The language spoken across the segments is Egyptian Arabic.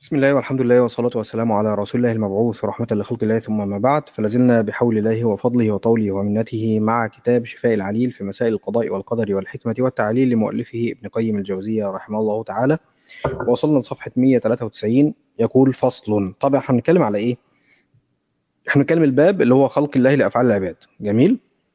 بسم الله والحمد لله والصلاة والسلام على رسول الله المبعوث ورحمة لخلق الله ثم ما بعد فلازلنا بحول الله وفضله وطوله ومنته مع كتاب شفاء العليل في مسائل القضاء والقدر والحكمة والتعليل لمؤلفه ابن قيم الجوزية رحمه الله تعالى وصلنا لصفحة 193 يقول فصل طبعا احنا بنتكلم على ايه؟ احنا بنتكلم الباب اللي هو خلق الله لأفعال العباد جميل؟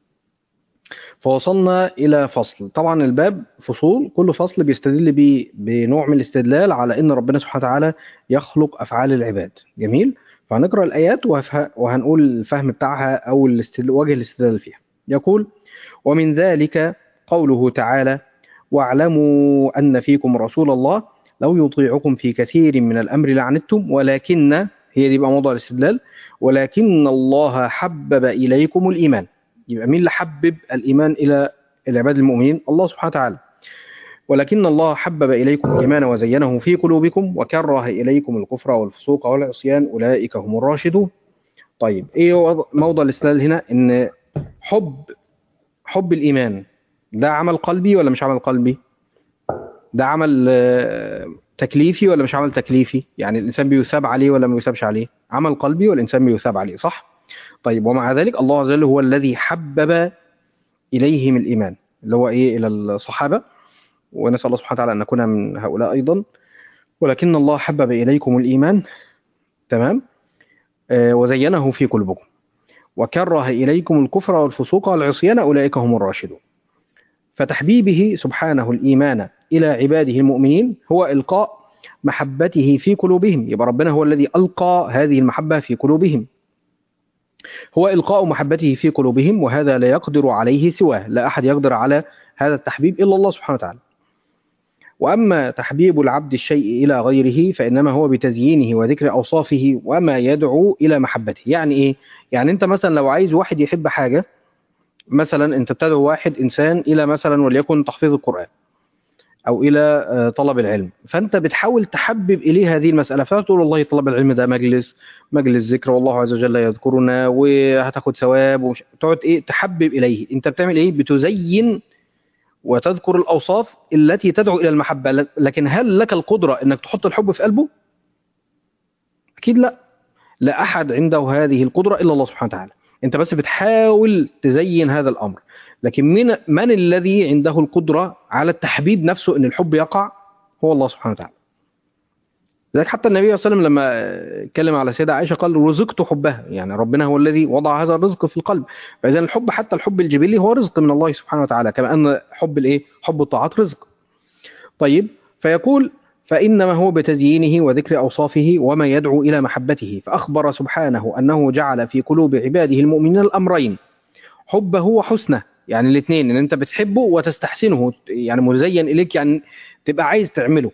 فوصلنا إلى فصل طبعا الباب فصول كل فصل بيستدل بيه بنوع من الاستدلال على أن ربنا سبحانه وتعالى يخلق أفعال العباد جميل فهنقرأ الآيات وهف- وهنقول الفهم بتاعها أو الاستدل... وجه الاستدلال فيها يقول ومن ذلك قوله تعالى واعلموا أن فيكم رسول الله لو يطيعكم في كثير من الأمر لعنتم ولكن هي دي بقى موضوع الاستدلال ولكن الله حبب إليكم الإيمان يبقى مين اللي حبب الإيمان إلى العباد المؤمنين الله سبحانه وتعالى ولكن الله حبب إليكم الإيمان وزينه في قلوبكم وكره إليكم الكفر والفسوق والعصيان أولئك هم الراشدون طيب إيه هو موضع الاستدلال هنا إن حب حب الإيمان ده عمل قلبي ولا مش عمل قلبي ده عمل آه، تكليفي ولا مش عمل تكليفي يعني الإنسان بيثاب عليه ولا ما بيثابش عليه عمل قلبي والإنسان بيثاب عليه صح طيب ومع ذلك الله عز وجل هو الذي حبب إليهم الإيمان اللي هو إيه إلى الصحابة ونسأل الله سبحانه وتعالى أن نكون من هؤلاء أيضا ولكن الله حبب إليكم الإيمان تمام آه، وزينه في قلوبكم وكره إليكم الكفر والفسوق والعصيان أولئك هم الراشدون فتحبيبه سبحانه الإيمان إلى عباده المؤمنين هو إلقاء محبته في قلوبهم يبقى ربنا هو الذي ألقى هذه المحبة في قلوبهم هو إلقاء محبته في قلوبهم وهذا لا يقدر عليه سواه لا أحد يقدر على هذا التحبيب إلا الله سبحانه وتعالى وأما تحبيب العبد الشيء إلى غيره فإنما هو بتزيينه وذكر أوصافه وما يدعو إلى محبته يعني إيه؟ يعني أنت مثلا لو عايز واحد يحب حاجة مثلا أنت تدعو واحد إنسان إلى مثلا وليكن تحفيظ القرآن أو إلى آه، طلب العلم فأنت بتحاول تحبب إليه هذه المسألة فتقول والله طلب العلم ده مجلس مجلس ذكر والله عز وجل يذكرنا وهتاخد ثواب ومش تقعد إيه تحبب إليه أنت بتعمل إيه بتزين وتذكر الأوصاف التي تدعو إلى المحبة ل- لكن هل لك القدرة أنك تحط الحب في قلبه؟ أكيد لا لا أحد عنده هذه القدرة إلا الله سبحانه وتعالى أنت بس بتحاول تزين هذا الأمر لكن من, من الذي عنده القدرة على التحبيب نفسه أن الحب يقع هو الله سبحانه وتعالى لذلك حتى النبي صلى الله عليه وسلم لما اتكلم على سيدة عائشة قال رزقت حبها يعني ربنا هو الذي وضع هذا الرزق في القلب فإذا الحب حتى الحب الجبلي هو رزق من الله سبحانه وتعالى كما أن حب الإيه حب الطاعات رزق طيب فيقول فإنما هو بتزيينه وذكر أوصافه وما يدعو إلى محبته فأخبر سبحانه أنه جعل في قلوب عباده المؤمنين الأمرين حبه وحسنه يعني الاثنين ان انت بتحبه وتستحسنه يعني مزين اليك يعني تبقى عايز تعمله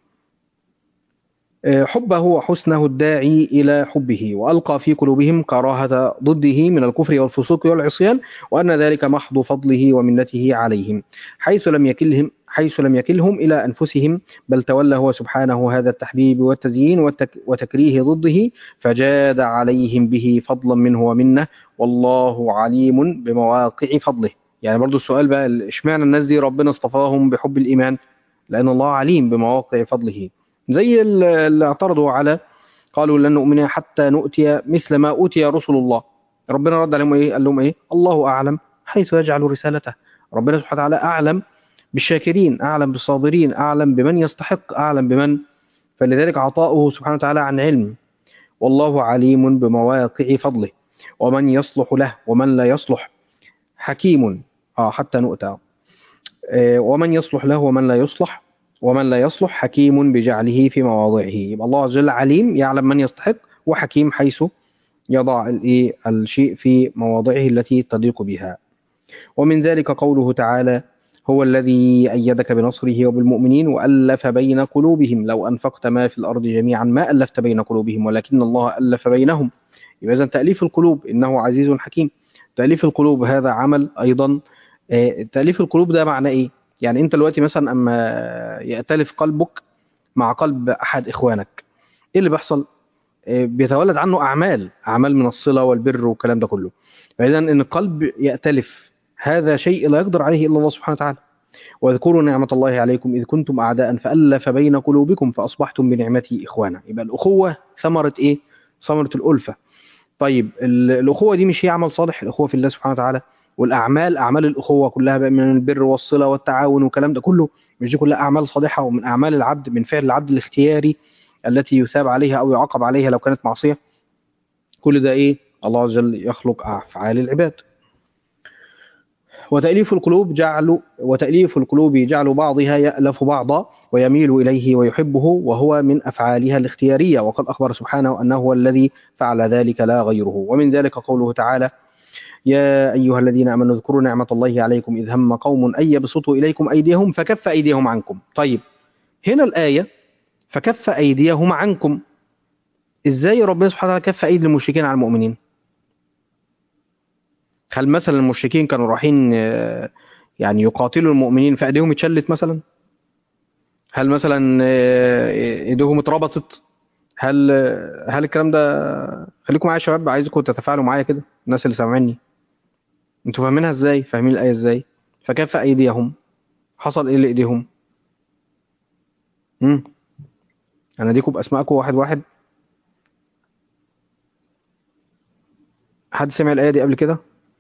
آه، حبه وحسنه الداعي الى حبه والقى في قلوبهم كراهه ضده من الكفر والفسوق والعصيان وان ذلك محض فضله ومنته عليهم حيث لم يكلهم حيث لم يكلهم الى انفسهم بل تولى هو سبحانه هذا التحبيب والتزيين والتك وتكريه ضده فجاد عليهم به فضلا منه ومنه والله عليم بمواقع فضله يعني برضو السؤال بقى اشمعنى الناس دي ربنا اصطفاهم بحب الإيمان لأن الله عليم بمواقع فضله زي ال- اللي اعترضوا على قالوا لن نؤمن حتى نؤتي مثل ما أوتي رسل الله ربنا رد عليهم ايه قال لهم ايه الله أعلم حيث يجعل رسالته ربنا سبحانه وتعالى أعلم بالشاكرين أعلم بالصابرين أعلم بمن يستحق أعلم بمن فلذلك عطاؤه سبحانه وتعالى عن علم والله عليم بمواقع فضله ومن يصلح له ومن لا يصلح حكيم اه حتى نؤتى آه، ومن يصلح له ومن لا يصلح ومن لا يصلح حكيم بجعله في مواضعه يبقى الله عز وجل عليم يعلم من يستحق وحكيم حيث يضع الايه الشيء في مواضعه التي تليق بها ومن ذلك قوله تعالى هو الذي أيدك بنصره وبالمؤمنين وألف بين قلوبهم لو أنفقت ما في الأرض جميعا ما ألفت بين قلوبهم ولكن الله ألف بينهم يبقى إذن تأليف القلوب إنه عزيز حكيم تأليف القلوب هذا عمل أيضا آه، تأليف القلوب ده معناه إيه؟ يعني أنت دلوقتي مثلا أما يأتلف قلبك مع قلب أحد إخوانك إيه اللي بيحصل؟ آه، بيتولد عنه أعمال أعمال من الصلة والبر والكلام ده كله فإذا إن القلب يأتلف هذا شيء لا يقدر عليه إلا الله سبحانه وتعالى واذكروا نعمة الله عليكم إذ كنتم أعداء فألف بين قلوبكم فأصبحتم بنعمته إخوانا يبقى الأخوة ثمرة إيه؟ ثمرة الألفة طيب ال- الأخوة دي مش هي عمل صالح الأخوة في الله سبحانه وتعالى والأعمال أعمال الأخوة كلها بقى من البر والصلة والتعاون والكلام ده كله مش دي كلها أعمال صالحة ومن أعمال العبد من فعل العبد الاختياري التي يثاب عليها أو يعاقب عليها لو كانت معصية كل ده إيه الله عز وجل يخلق أفعال العباد وتأليف القلوب جعل وتأليف القلوب جعل بعضها يألف بعضا ويميل إليه ويحبه وهو من أفعالها الاختيارية وقد أخبر سبحانه أنه هو الذي فعل ذلك لا غيره ومن ذلك قوله تعالى يا أيها الذين آمنوا اذكروا نعمة الله عليكم إذ هم قوم أن يبسطوا إليكم أيديهم فكف أيديهم عنكم طيب هنا الآية فكف أيديهم عنكم إزاي ربنا سبحانه وتعالى كف أيدي المشركين على المؤمنين هل مثلا المشركين كانوا رايحين آه، يعني يقاتلوا المؤمنين فايديهم اتشلت مثلا هل مثلا آه، ايديهم اتربطت هل آه، هل الكلام ده خليكم معايا يا شباب عايزكم تتفاعلوا معايا كده الناس اللي سامعيني انتوا فاهمينها ازاي فاهمين الايه ازاي فكف ايديهم حصل ايه لايديهم امم انا اديكم باسمائكم واحد واحد حد سمع الايه دي قبل كده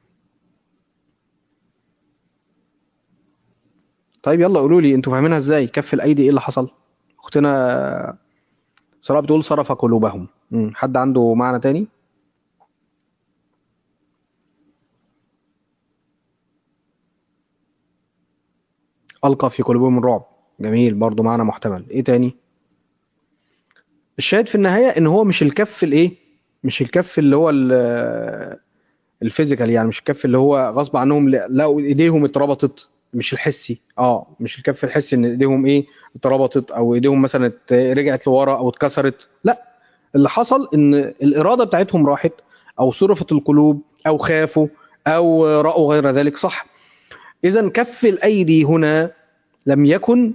طيب يلا قولوا لي انتوا فاهمينها ازاي كف الايدي ايه اللي حصل اختنا سراء بتقول صرف قلوبهم مم. حد عنده معنى تاني القى في قلوبهم الرعب جميل برضو معنى محتمل ايه تاني الشاهد في النهايه ان هو مش الكف الايه مش الكف اللي هو ال- الفيزيكال يعني مش الكف اللي هو غصب عنهم لقوا ايديهم اتربطت مش الحسي اه مش الكف الحسي ان ايديهم ايه اتربطت او ايديهم مثلا ات- رجعت لورا او اتكسرت لا اللي حصل ان الاراده بتاعتهم راحت او صرفت القلوب او خافوا او راوا غير ذلك صح اذا كف الايدي هنا لم يكن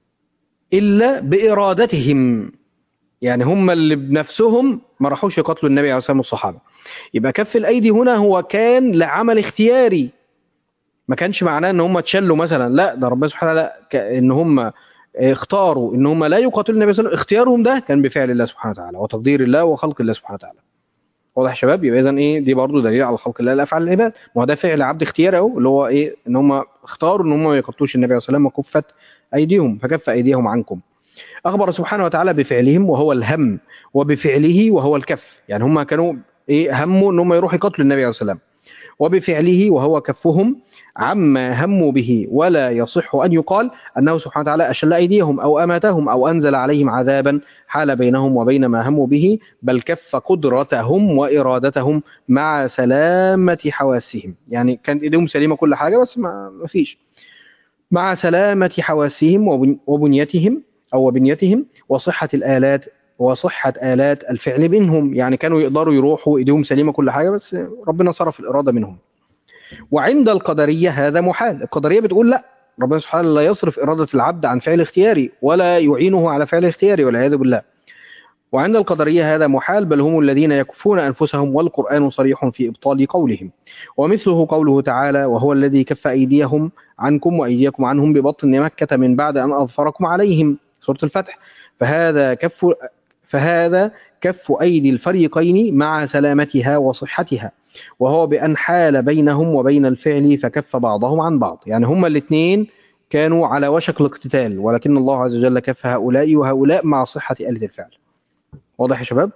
الا بارادتهم يعني هم اللي بنفسهم ما راحوش يقاتلوا النبي عليه الصلاه والسلام والصحابه يبقى كف الايدي هنا هو كان لعمل اختياري ما كانش معناه ان هم اتشلوا مثلا لا ده ربنا سبحانه وتعالى ك- ان هم اختاروا ان هم لا يقاتلوا النبي صلى الله عليه وسلم اختيارهم ده كان بفعل الله سبحانه وتعالى وتقدير الله وخلق الله سبحانه وتعالى واضح يا شباب يبقى اذا ايه دي برضو دليل على خلق الله لافعال العباد ما هو ده فعل عبد اختياري اهو اللي هو ايه ان هم اختاروا ان هم ما يقاتلوش النبي عليه الصلاه والسلام وكفت ايديهم فكف ايديهم عنكم اخبر سبحانه وتعالى بفعلهم وهو الهم وبفعله وهو الكف يعني هم كانوا ايه هموا ان هم يروحوا يقاتلوا النبي عليه الصلاه والسلام وبفعله وهو كفهم عما هموا به ولا يصح أن يقال أنه سبحانه وتعالى أشل أيديهم أو أماتهم أو أنزل عليهم عذابا حال بينهم وبين ما هموا به بل كف قدرتهم وإرادتهم مع سلامة حواسهم يعني كانت إيديهم سليمة كل حاجة بس ما ما فيش مع سلامة حواسهم وبن- وبنيتهم أو بنيتهم وصحة الآلات وصحة آلات الفعل منهم يعني كانوا يقدروا يروحوا إيديهم سليمة كل حاجة بس ربنا صرف الإرادة منهم وعند القدرية هذا محال القدرية بتقول لا ربنا سبحانه لا يصرف إرادة العبد عن فعل اختياري ولا يعينه على فعل اختياري والعياذ بالله وعند القدرية هذا محال بل هم الذين يكفون أنفسهم والقرآن صريح في إبطال قولهم ومثله قوله تعالى وهو الذي كف أيديهم عنكم وأيديكم عنهم ببطن مكة من بعد أن أظفركم عليهم سورة الفتح فهذا كف فهذا كف أيدي الفريقين مع سلامتها وصحتها وهو بأن حال بينهم وبين الفعل فكف بعضهم عن بعض يعني هما الاثنين كانوا على وشك الاقتتال ولكن الله عز وجل كف هؤلاء وهؤلاء مع صحة آلة الفعل واضح يا شباب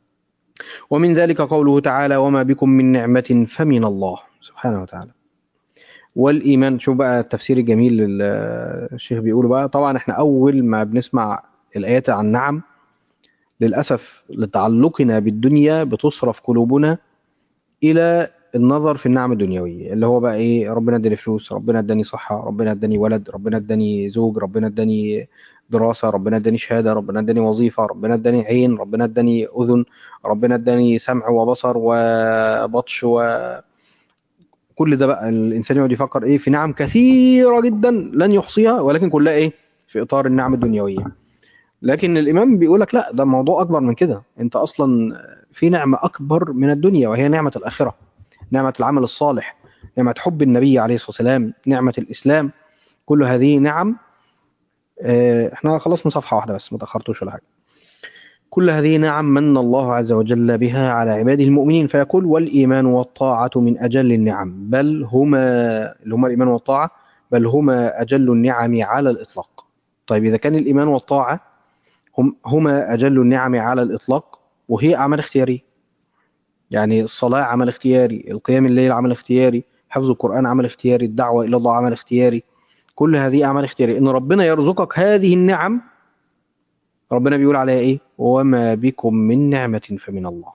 ومن ذلك قوله تعالى وما بكم من نعمة فمن الله سبحانه وتعالى والإيمان شوف بقى التفسير الجميل اللي الشيخ بيقوله بقى طبعا احنا أول ما بنسمع الآيات عن نعم للأسف لتعلقنا بالدنيا بتصرف قلوبنا إلى النظر في النعم الدنيوية اللي هو بقى إيه ربنا اداني فلوس ربنا اداني صحة ربنا اداني ولد ربنا اداني زوج ربنا اداني دراسة ربنا اداني شهادة ربنا اداني وظيفة ربنا اداني عين ربنا اداني أذن ربنا اداني سمع وبصر وبطش وكل ده بقى الإنسان يقعد يفكر إيه في نعم كثيرة جدا لن يحصيها ولكن كلها إيه في إطار النعم الدنيوية لكن الإمام بيقول لك لا ده موضوع أكبر من كده أنت أصلا في نعمة أكبر من الدنيا وهي نعمة الآخرة نعمة العمل الصالح نعمة حب النبي عليه الصلاة والسلام نعمة الإسلام كل هذه نعم آه، احنا خلصنا صفحة واحدة بس ما تأخرتوش ولا حاجة كل هذه نعم من الله عز وجل بها على عباده المؤمنين فيقول والإيمان والطاعة من أجل النعم بل هما اللي هما الإيمان والطاعة بل هما أجل النعم على الإطلاق طيب إذا كان الإيمان والطاعة هم هما أجل النعم على الإطلاق وهي أعمال اختيارية يعني الصلاة عمل اختياري القيام الليل عمل اختياري حفظ القرآن عمل اختياري الدعوة إلى الله عمل اختياري كل هذه أعمال اختيارية إن ربنا يرزقك هذه النعم ربنا بيقول عليها إيه وما بكم من نعمة فمن الله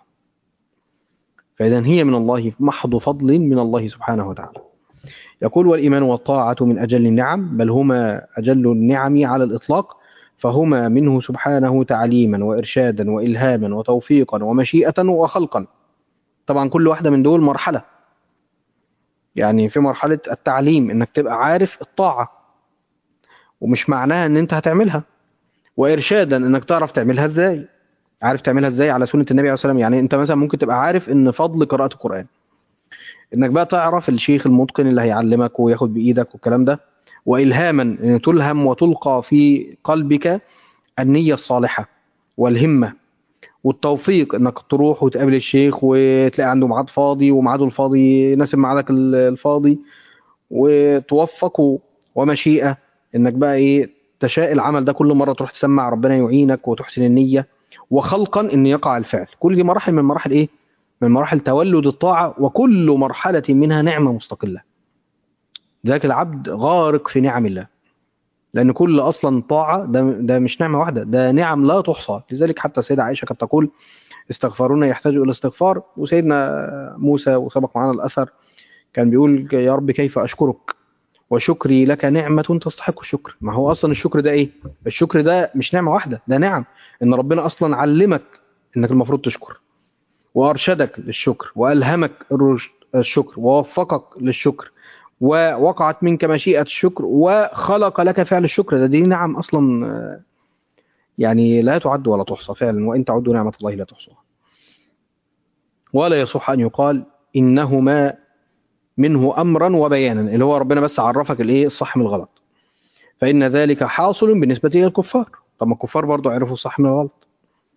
فإذا هي من الله محض فضل من الله سبحانه وتعالى يقول والإيمان والطاعة من أجل النعم بل هما أجل النعم على الإطلاق فهما منه سبحانه تعليما وإرشادا وإلهاما وتوفيقا ومشيئة وخلقا طبعا كل واحدة من دول مرحلة يعني في مرحلة التعليم انك تبقى عارف الطاعة ومش معناها ان انت هتعملها وارشادا انك تعرف تعملها ازاي عارف تعملها ازاي على سنة النبي عليه الصلاة والسلام يعني انت مثلا ممكن تبقى عارف ان فضل قراءة القرآن انك بقى تعرف الشيخ المتقن اللي هيعلمك وياخد بايدك والكلام ده والهاما ان تلهم وتلقى في قلبك النية الصالحة والهمة والتوفيق انك تروح وتقابل الشيخ وتلاقي عنده ميعاد فاضي وميعاده الفاضي يناسب ميعادك ال- الفاضي وتوفق ومشيئة انك بقى ايه تشاء العمل ده كل مرة تروح تسمع ربنا يعينك وتحسن النية وخلقا ان يقع الفعل كل دي مراحل من مراحل ايه من مراحل تولد الطاعة وكل مرحلة منها نعمة مستقلة ذاك العبد غارق في نعم الله لأن كل أصلا طاعة ده, ده مش نعمة واحدة ده نعم لا تحصى لذلك حتى السيدة عائشة كانت تقول استغفرونا يحتاج إلى استغفار وسيدنا موسى وسبق معنا الأثر كان بيقول يا رب كيف أشكرك وشكري لك نعمة تستحق الشكر ما هو أصلا الشكر ده إيه الشكر ده مش نعمة واحدة ده نعم إن ربنا أصلا علمك إنك المفروض تشكر وأرشدك للشكر وألهمك الرشد الشكر ووفقك للشكر ووقعت منك مشيئة الشكر وخلق لك فعل الشكر ده دي نعم أصلا آه، يعني لا تعد ولا تحصى فعلا وإن تعدوا نعمة الله لا تحصوها ولا يصح أن يقال إنهما منه أمرا وبيانا اللي هو ربنا بس عرفك الإيه الصح من الغلط فإن ذلك حاصل بالنسبة إلى الكفار طب ما الكفار برضو عرفوا الصح من الغلط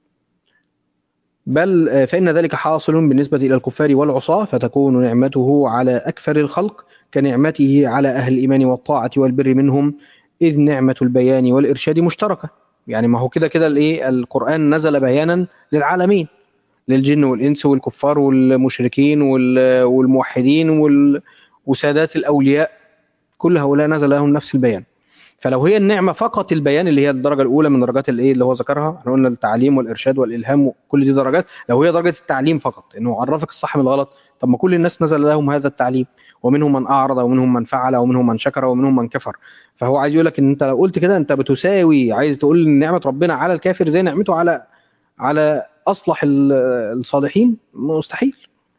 بل آه، فإن ذلك حاصل بالنسبة إلى الكفار والعصاة فتكون نعمته على أكثر الخلق كنعمته على أهل الإيمان والطاعة والبر منهم إذ نعمة البيان والإرشاد مشتركة يعني ما هو كده كده الإيه القرآن نزل بيانا للعالمين للجن والإنس والكفار والمشركين وال- والموحدين وال- وسادات الأولياء كل هؤلاء نزل لهم نفس البيان فلو هي النعمة فقط البيان اللي هي الدرجة الأولى من درجات الإيه اللي هو ذكرها احنا قلنا التعليم والإرشاد والإلهام كل دي درجات لو هي درجة التعليم فقط إنه عرفك الصح من الغلط طب ما كل الناس نزل لهم هذا التعليم ومنهم من أعرض ومنهم من فعل ومنهم من شكر ومنهم من كفر فهو عايز يقول لك إن أنت لو قلت كده أنت بتساوي عايز تقول إن نعمة ربنا على الكافر زي نعمته على على أصلح ال- الصالحين مستحيل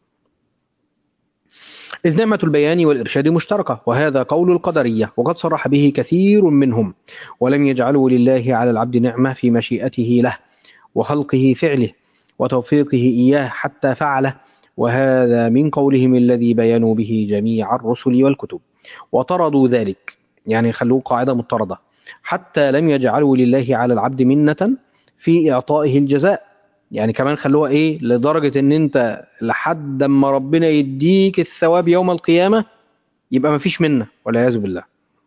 إذ نعمة البيان والإرشاد مشتركة وهذا قول القدرية وقد صرح به كثير منهم ولم يجعلوا لله على العبد نعمة في مشيئته له وخلقه فعله وتوفيقه إياه حتى فعله وهذا من قولهم الذي بيانوا به جميع الرسل والكتب وطردوا ذلك يعني خلوه قاعدة مضطردة حتى لم يجعلوا لله على العبد منة في إعطائه الجزاء يعني كمان خلوها ايه لدرجة ان انت لحد ما ربنا يديك الثواب يوم القيامة يبقى مفيش منه والعياذ بالله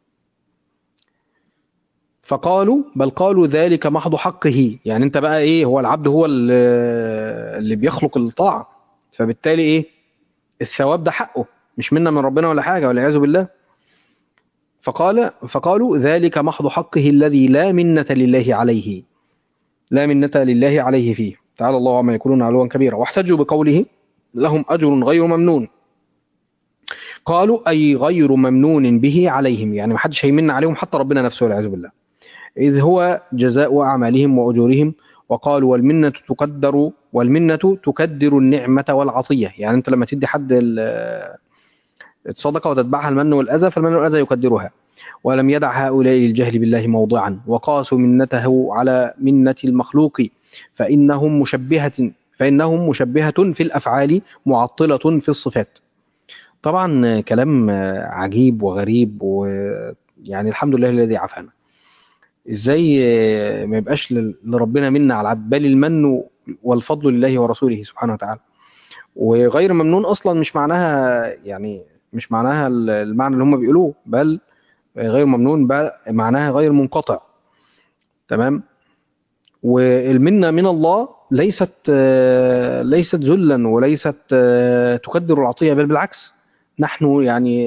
فقالوا بل قالوا ذلك محض حقه يعني انت بقى ايه هو العبد هو اللي اللي بيخلق الطاعة فبالتالي ايه الثواب ده حقه مش منا من ربنا ولا حاجة والعياذ بالله فقال فقالوا ذلك محض حقه الذي لا منة لله عليه لا منة لله عليه فيه تعالى الله عما يقولون علوا كبيرا واحتجوا بقوله لهم أجر غير ممنون قالوا أي غير ممنون به عليهم يعني ما حدش هيمن عليهم حتى ربنا نفسه والعياذ بالله إذ هو جزاء أعمالهم وأجورهم وقالوا والمنة تقدر والمنة تكدر النعمة والعطية يعني أنت لما تدي حد ال- الصدقة وتتبعها المن والأذى فالمن والأذى يكدرها ولم يدع هؤلاء للجهل بالله موضعا وقاسوا منته على منة المخلوق فإنهم مشبهة فإنهم مشبهة في الأفعال معطلة في الصفات طبعا كلام عجيب وغريب يعني الحمد لله الذي عافانا ازاي آه، ما يبقاش لل- لربنا منا على العبد بل المن والفضل لله ورسوله سبحانه وتعالى وغير ممنون اصلا مش معناها يعني مش معناها ال- المعنى اللي هم بيقولوه بل غير ممنون بل معناها غير منقطع تمام والمنة من الله ليست آه، ليست ذلا وليست آه، تكدر العطية بل بالعكس نحن يعني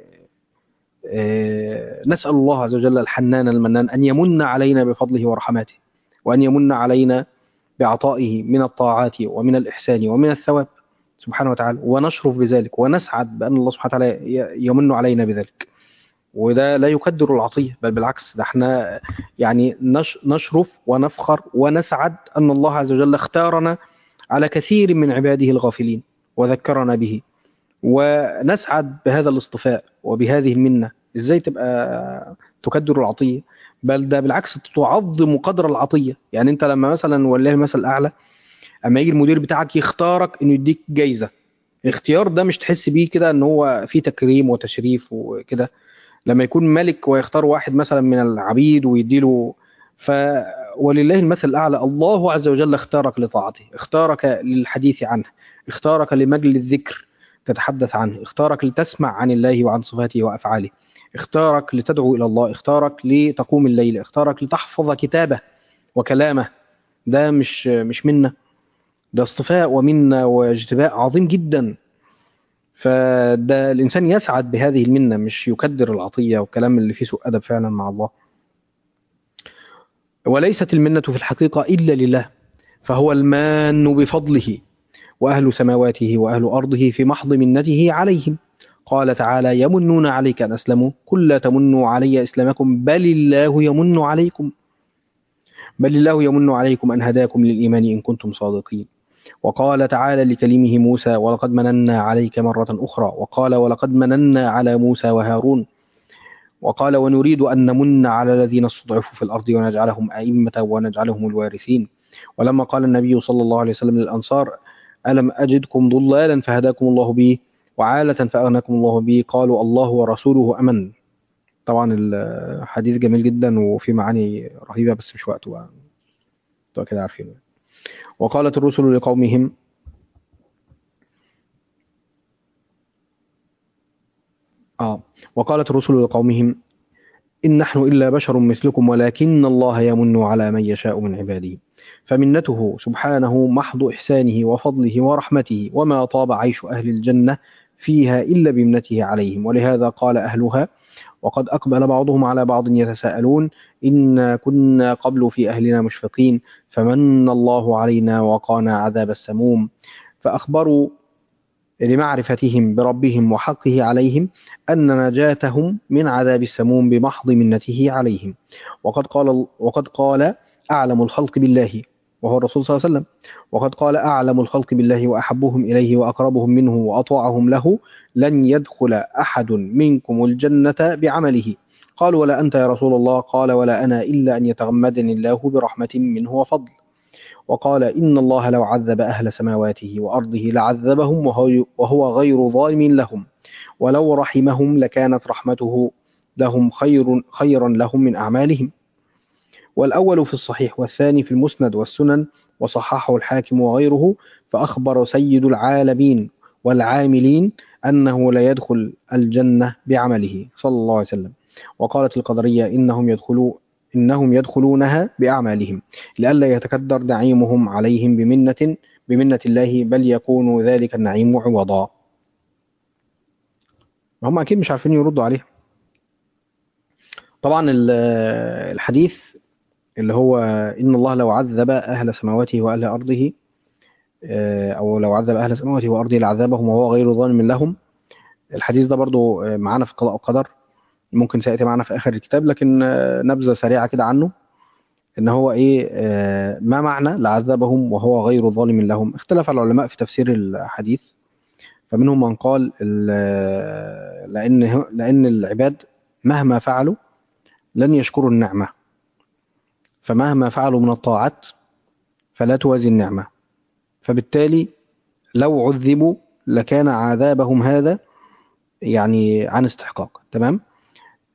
آه، نسأل الله عز وجل الحنان المنان أن يمن علينا بفضله ورحماته وأن يمن علينا بعطائه من الطاعات ومن الإحسان ومن الثواب سبحانه وتعالى ونشرف بذلك ونسعد بأن الله سبحانه وتعالى ي- يمن علينا بذلك وده لا يكدر العطية بل بالعكس ده احنا يعني نش- نشرف ونفخر ونسعد أن الله عز وجل اختارنا على كثير من عباده الغافلين وذكرنا به ونسعد بهذا الاصطفاء وبهذه المنة ازاي تبقى تكدر العطية بل ده بالعكس تعظم قدر العطية يعني انت لما مثلا ولله المثل الأعلى اما يجي المدير بتاعك يختارك انه يديك جايزة الاختيار ده مش تحس بيه كده ان هو فيه تكريم وتشريف وكده لما يكون ملك ويختار واحد مثلا من العبيد ويديله ف ولله المثل الأعلى الله عز وجل اختارك لطاعته اختارك للحديث عنه اختارك لمجل الذكر تتحدث عنه اختارك لتسمع عن الله وعن صفاته وأفعاله اختارك لتدعو إلى الله اختارك لتقوم الليل اختارك لتحفظ كتابه وكلامه ده مش مش منا ده اصطفاء ومنة واجتباء عظيم جدا فده الإنسان يسعد بهذه المنة مش يكدر العطية والكلام اللي فيه سوء أدب فعلا مع الله وليست المنة في الحقيقة إلا لله فهو المان بفضله وأهل سماواته وأهل أرضه في محض منته عليهم قال تعالى يمنون عليك أن أسلموا قل لا تمنوا علي إسلامكم بل الله يمن عليكم بل الله يمن عليكم أن هداكم للإيمان إن كنتم صادقين وقال تعالى لكلمه موسى ولقد مننا عليك مرة أخرى وقال ولقد مننا على موسى وهارون وقال ونريد أن نمن على الذين استضعفوا في الأرض ونجعلهم أئمة ونجعلهم الوارثين ولما قال النبي صلى الله عليه وسلم للأنصار ألم أجدكم ضلالا فهداكم الله بي وعالة فأغناكم الله بي قالوا الله ورسوله أمن طبعا الحديث جميل جدا وفي معاني رهيبة بس مش وقته بقى انتوا كده عارفين وقالت الرسل لقومهم آه وقالت الرسل لقومهم إن نحن إلا بشر مثلكم ولكن الله يمن على من يشاء من عباده فمنته سبحانه محض إحسانه وفضله ورحمته وما طاب عيش أهل الجنة فيها إلا بمنته عليهم ولهذا قال أهلها وقد أقبل بعضهم على بعض يتساءلون إنا كنا قبل في أهلنا مشفقين فمن الله علينا وقانا عذاب السموم فأخبروا لمعرفتهم بربهم وحقه عليهم أن نجاتهم من عذاب السموم بمحض منته عليهم وقد قال وقد قال أعلم الخلق بالله وهو الرسول صلى الله عليه وسلم وقد قال أعلم الخلق بالله وأحبهم إليه وأقربهم منه وأطوعهم له لن يدخل أحد منكم الجنة بعمله قالوا ولا أنت يا رسول الله قال ولا أنا إلا أن يتغمدني الله برحمة منه وفضل وقال إن الله لو عذب أهل سماواته وأرضه لعذبهم وهو غير ظالم لهم ولو رحمهم لكانت رحمته لهم خير خيرا لهم من أعمالهم والأول في الصحيح والثاني في المسند والسنن وصححه الحاكم وغيره فأخبر سيد العالمين والعاملين أنه لا يدخل الجنة بعمله صلى الله عليه وسلم وقالت القدرية إنهم يدخلوا إنهم يدخلونها بأعمالهم لئلا يتكدر نعيمهم عليهم بمنة بمنة الله بل يكون ذلك النعيم عوضا هم أكيد مش عارفين يردوا عليه طبعا الحديث اللي هو إن الله لو عذب أهل سماواته وأهل أرضه أو لو عذب أهل سماواته وأرضه لعذبهم وهو غير ظالم لهم الحديث ده برضو معانا في قضاء وقدر ممكن سيأتي معنا في آخر الكتاب لكن نبذة سريعة كده عنه إن هو إيه ما معنى لعذبهم وهو غير ظالم لهم اختلف العلماء في تفسير الحديث فمنهم من قال لأن لأن العباد مهما فعلوا لن يشكروا النعمة فمهما فعلوا من الطاعات فلا توازي النعمة فبالتالي لو عذبوا لكان عذابهم هذا يعني عن استحقاق تمام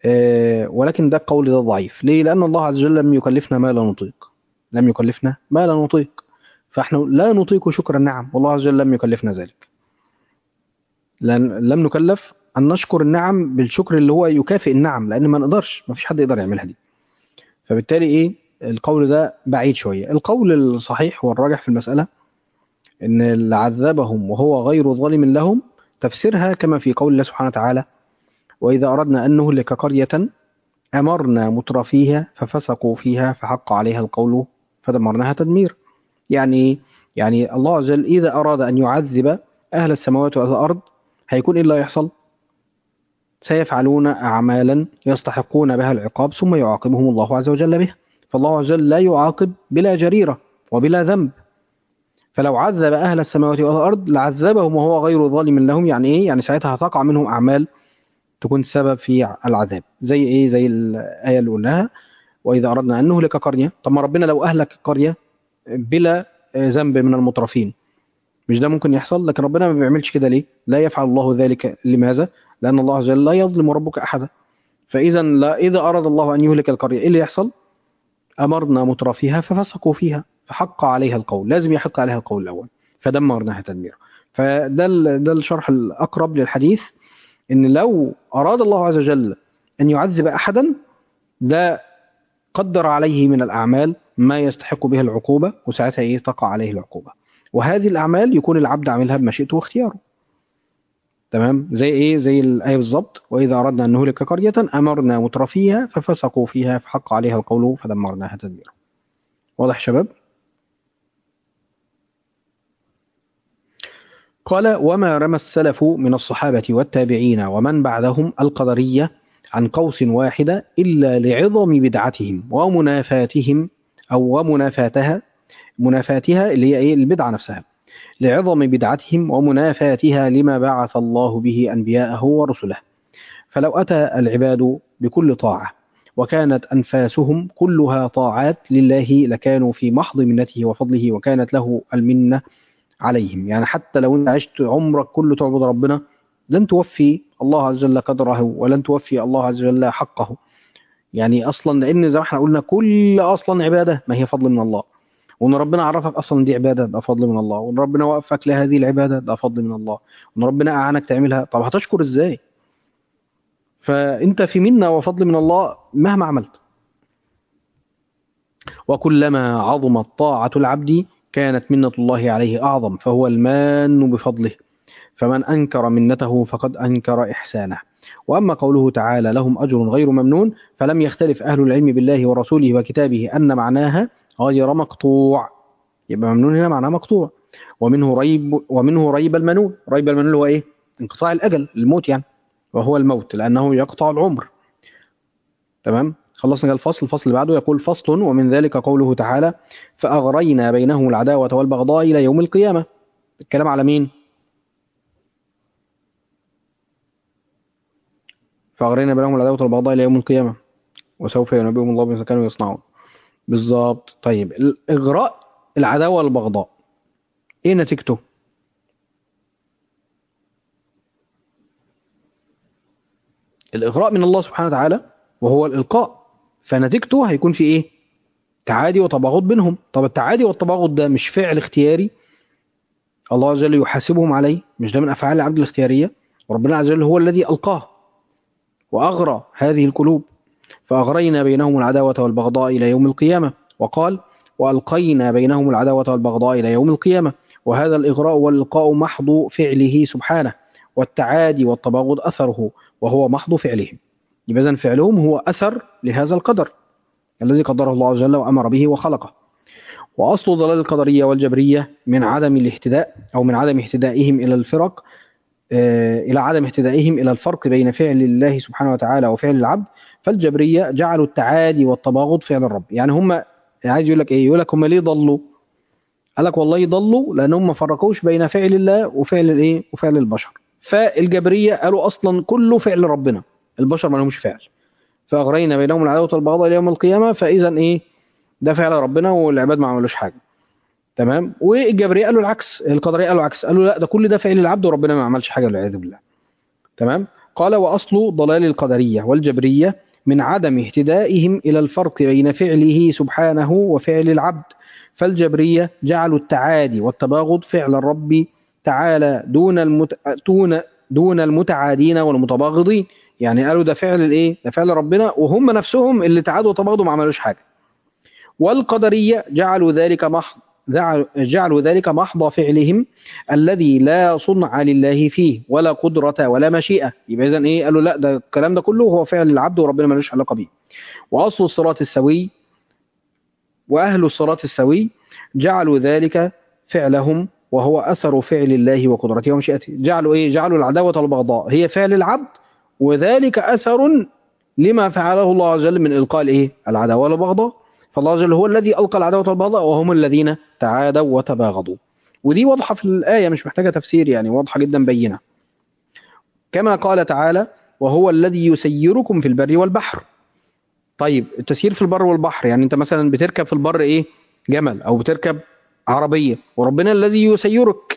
آه، ولكن ده القول ده ضعيف ليه لأن الله عز وجل لم يكلفنا ما لا نطيق لم يكلفنا ما لا نطيق فاحنا لا نطيق شكر النعم والله عز وجل لم يكلفنا ذلك لأن لم نكلف أن نشكر النعم بالشكر اللي هو يكافئ النعم لأن ما نقدرش ما فيش حد يقدر يعملها دي فبالتالي إيه القول ده بعيد شوية القول الصحيح والراجح في المسألة إن اللي عذبهم وهو غير ظالم لهم تفسيرها كما في قول الله سبحانه وتعالى وإذا أردنا أن نهلك قرية أمرنا مترفيها ففسقوا فيها فحق عليها القول فدمرناها تدمير يعني إيه؟ يعني الله عز وجل إذا أراد أن يعذب أهل السماوات والأرض هيكون إيه اللي يحصل سيفعلون أعمالا يستحقون بها العقاب ثم يعاقبهم الله عز وجل بها فالله عز وجل لا يعاقب بلا جريرة وبلا ذنب فلو عذب أهل السماوات والأرض لعذبهم وهو غير ظالم لهم يعني إيه؟ يعني ساعتها هتقع منهم أعمال تكون سبب في العذاب زي إيه؟ زي الآية اللي قلناها وإذا أردنا أن نهلك قرية طب ما ربنا لو أهلك قرية بلا ذنب من المترفين مش ده ممكن يحصل لكن ربنا ما بيعملش كده ليه لا يفعل الله ذلك لماذا لأن الله عز وجل لا يظلم ربك أحدا فإذا لا إذا أراد الله أن يهلك القرية إيه اللي يحصل أمرنا مترفيها ففسقوا فيها فحق عليها القول لازم يحق عليها القول الأول فدمرناها تدميرا فده ال- ده الشرح الأقرب للحديث إن لو أراد الله عز وجل أن يعذب أحدا ده قدر عليه من الأعمال ما يستحق به العقوبة وساعتها إيه تقع عليه العقوبة وهذه الأعمال يكون العبد عاملها بمشيئته واختياره تمام زي إيه زي الآية بالظبط وإذا أردنا أن نهلك قرية أمرنا مترفيها ففسقوا فيها فحق عليها القول فدمرناها تدميرا واضح يا شباب قال وما رمى السلف من الصحابة والتابعين ومن بعدهم القدرية عن قوس واحدة إلا لعظم بدعتهم ومنافاتهم أو ومنافاتها منافاتها اللي هي إيه البدعة نفسها لعظم بدعتهم ومنافاتها لما بعث الله به أنبياءه ورسله فلو أتى العباد بكل طاعة وكانت أنفاسهم كلها طاعات لله لكانوا في محض منته وفضله وكانت له المنة عليهم يعني حتى لو أنت عشت عمرك كله تعبد ربنا لن توفي الله عز وجل قدره ولن توفي الله عز وجل حقه يعني أصلا لأن زي ما احنا قلنا كل أصلا عبادة ما هي فضل من الله وان ربنا عرفك اصلا دي عباده ده فضل من الله وان ربنا وقفك لهذه العباده ده فضل من الله وان ربنا اعانك تعملها طب هتشكر ازاي فانت في منا وفضل من الله مهما عملت وكلما عظمت طاعه العبد كانت منه الله عليه اعظم فهو المان بفضله فمن انكر منته فقد انكر احسانه واما قوله تعالى لهم اجر غير ممنون فلم يختلف اهل العلم بالله ورسوله وكتابه ان معناها غير مقطوع يبقى ممنون هنا معناه مقطوع ومنه ريب ومنه ريب المنون ريب المنون هو ايه انقطاع الاجل الموت يعني وهو الموت لانه يقطع العمر تمام خلصنا الفصل الفصل اللي بعده يقول فصل ومن ذلك قوله تعالى فأغرينا بينهم العداوة والبغضاء إلى يوم القيامة الكلام على مين فأغرينا بينهم العداوة والبغضاء إلى يوم القيامة وسوف ينبئهم الله بما كانوا يصنعون بالظبط طيب الإغراء العداوة والبغضاء إيه نتيجته؟ الإغراء من الله سبحانه وتعالى وهو الإلقاء فنتيجته هيكون في إيه؟ تعادي وتباغض بينهم طب التعادي والتباغض ده مش فعل اختياري الله عز وجل يحاسبهم عليه مش ده من أفعال العبد الاختيارية وربنا عز وجل هو الذي ألقاه وأغرى هذه القلوب فأغرينا بينهم العداوة والبغضاء إلى يوم القيامة وقال وألقينا بينهم العداوة والبغضاء إلى يوم القيامة وهذا الإغراء والإلقاء محض فعله سبحانه والتعادي والتباغض أثره وهو محض فعلهم يبقى إذن فعلهم هو أثر لهذا القدر الذي قدره الله عز وجل وأمر به وخلقه وأصل ضلال القدرية والجبرية من عدم الاهتداء أو من عدم اهتدائهم إلى الفرق إلى عدم اهتدائهم إلى الفرق بين فعل الله سبحانه وتعالى وفعل العبد فالجبرية جعلوا التعادي والتباغض فعل الرب يعني هم عايز يقول لك ايه يقول لك هم ليه ضلوا قال لك والله ضلوا لان هم ما فرقوش بين فعل الله وفعل الايه وفعل البشر فالجبرية قالوا اصلا كله فعل ربنا البشر ما لهمش فعل فاغرينا بينهم العداوة والبغضاء الى يوم القيامة فاذا ايه ده فعل ربنا والعباد ما عملوش حاجة تمام والجبرية قالوا العكس القدرية قالوا العكس قالوا لا ده كل ده فعل العبد وربنا ما عملش حاجة والعياذ بالله تمام قال وأصل ضلال القدرية والجبرية من عدم اهتدائهم إلى الفرق بين فعله سبحانه وفعل العبد فالجبرية جعلوا التعادي والتباغض فعل الرب تعالى دون المت... دون دون المتعادين والمتباغضين يعني قالوا ده فعل الايه ده فعل ربنا وهم نفسهم اللي تعادوا وتباغضوا ما عملوش حاجه والقدريه جعلوا ذلك محض جعلوا ذلك محض فعلهم الذي لا صنع لله فيه ولا قدرة ولا مشيئة يبقى إذن إيه قالوا لا ده الكلام ده كله هو فعل العبد وربنا ملوش علاقة بيه وأصل الصراط السوي وأهل الصراط السوي جعلوا ذلك فعلهم وهو أثر فعل الله وقدرته ومشيئته جعلوا إيه جعلوا العداوة والبغضاء هي فعل العبد وذلك أثر لما فعله الله عز وجل من إلقاء الإيه العداوة والبغضاء فالله عز وجل هو الذي ألقى العداوة والبغضاء وهم الذين تعادوا وتباغضوا ودي واضحة في الآية مش محتاجة تفسير يعني واضحة جدا بينة كما قال تعالى وهو الذي يسيركم في البر والبحر طيب التسيير في البر والبحر يعني انت مثلا بتركب في البر ايه جمل او بتركب عربية وربنا الذي يسيرك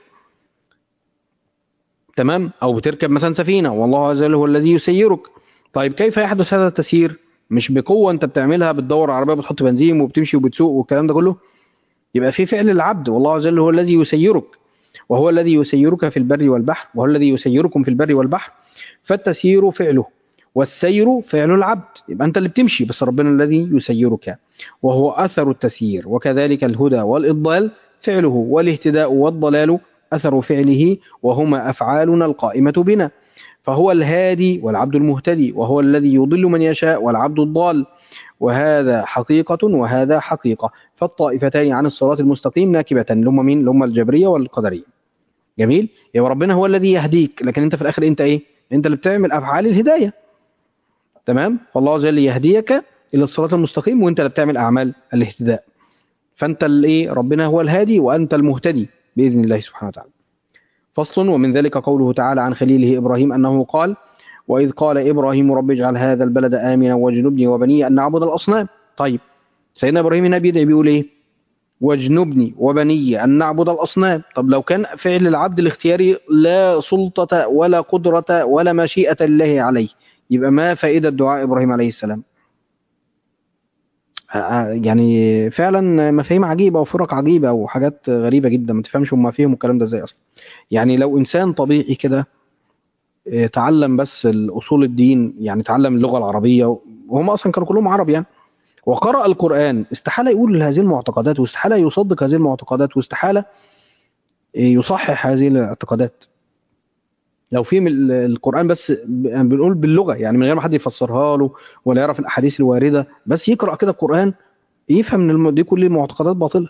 تمام او بتركب مثلا سفينة والله عز وجل هو الذي يسيرك طيب كيف يحدث هذا التسيير مش بقوة انت بتعملها بتدور عربية بتحط بنزين وبتمشي وبتسوق والكلام ده كله يبقى في فعل العبد والله عز وجل هو الذي يسيرك وهو الذي يسيرك في البر والبحر وهو الذي يسيركم في البر والبحر فالتسيير فعله والسير فعل العبد يبقى انت اللي بتمشي بس ربنا الذي يسيرك وهو اثر التسيير وكذلك الهدى والاضلال فعله والاهتداء والضلال اثر فعله وهما افعالنا القائمه بنا فهو الهادي والعبد المهتدي وهو الذي يضل من يشاء والعبد الضال وهذا حقيقة وهذا حقيقة فالطائفتان عن الصراط المستقيم ناكبة لهم مين لهم الجبرية والقدرية جميل يبقى ربنا هو الذي يهديك لكن انت في الاخر انت ايه انت اللي بتعمل افعال الهداية تمام فالله عز وجل يهديك الى الصراط المستقيم وانت اللي بتعمل اعمال الاهتداء فانت الايه ربنا هو الهادي وانت المهتدي باذن الله سبحانه وتعالى فصل ومن ذلك قوله تعالى عن خليله ابراهيم انه قال وإذ قال إبراهيم رب اجعل هذا البلد آمنا واجنبني وبني أن نعبد الأصنام طيب سيدنا إبراهيم هنا بيدعي بيقول إيه واجنبني وبني أن نعبد الأصنام طب لو كان فعل العبد الاختياري لا سلطة ولا قدرة ولا مشيئة الله عليه يبقى ما فائدة دعاء إبراهيم عليه السلام يعني فعلا مفاهيم عجيبة وفرق عجيبة وحاجات غريبة جدا ما تفهمش هم فيهم الكلام ده ازاي أصلا يعني لو إنسان طبيعي كده تعلم بس الأصول الدين يعني تعلم اللغة العربية وهم أصلا كانوا كلهم عرب يعني وقرأ القرآن استحالة يقول هذه المعتقدات واستحالة يصدق هذه المعتقدات واستحالة يصحح هذه الاعتقادات لو في القرآن بس بنقول باللغة يعني من غير ما حد يفسرها له ولا يعرف الأحاديث الواردة بس يقرأ كده القرآن يفهم ان دي كل معتقدات باطلة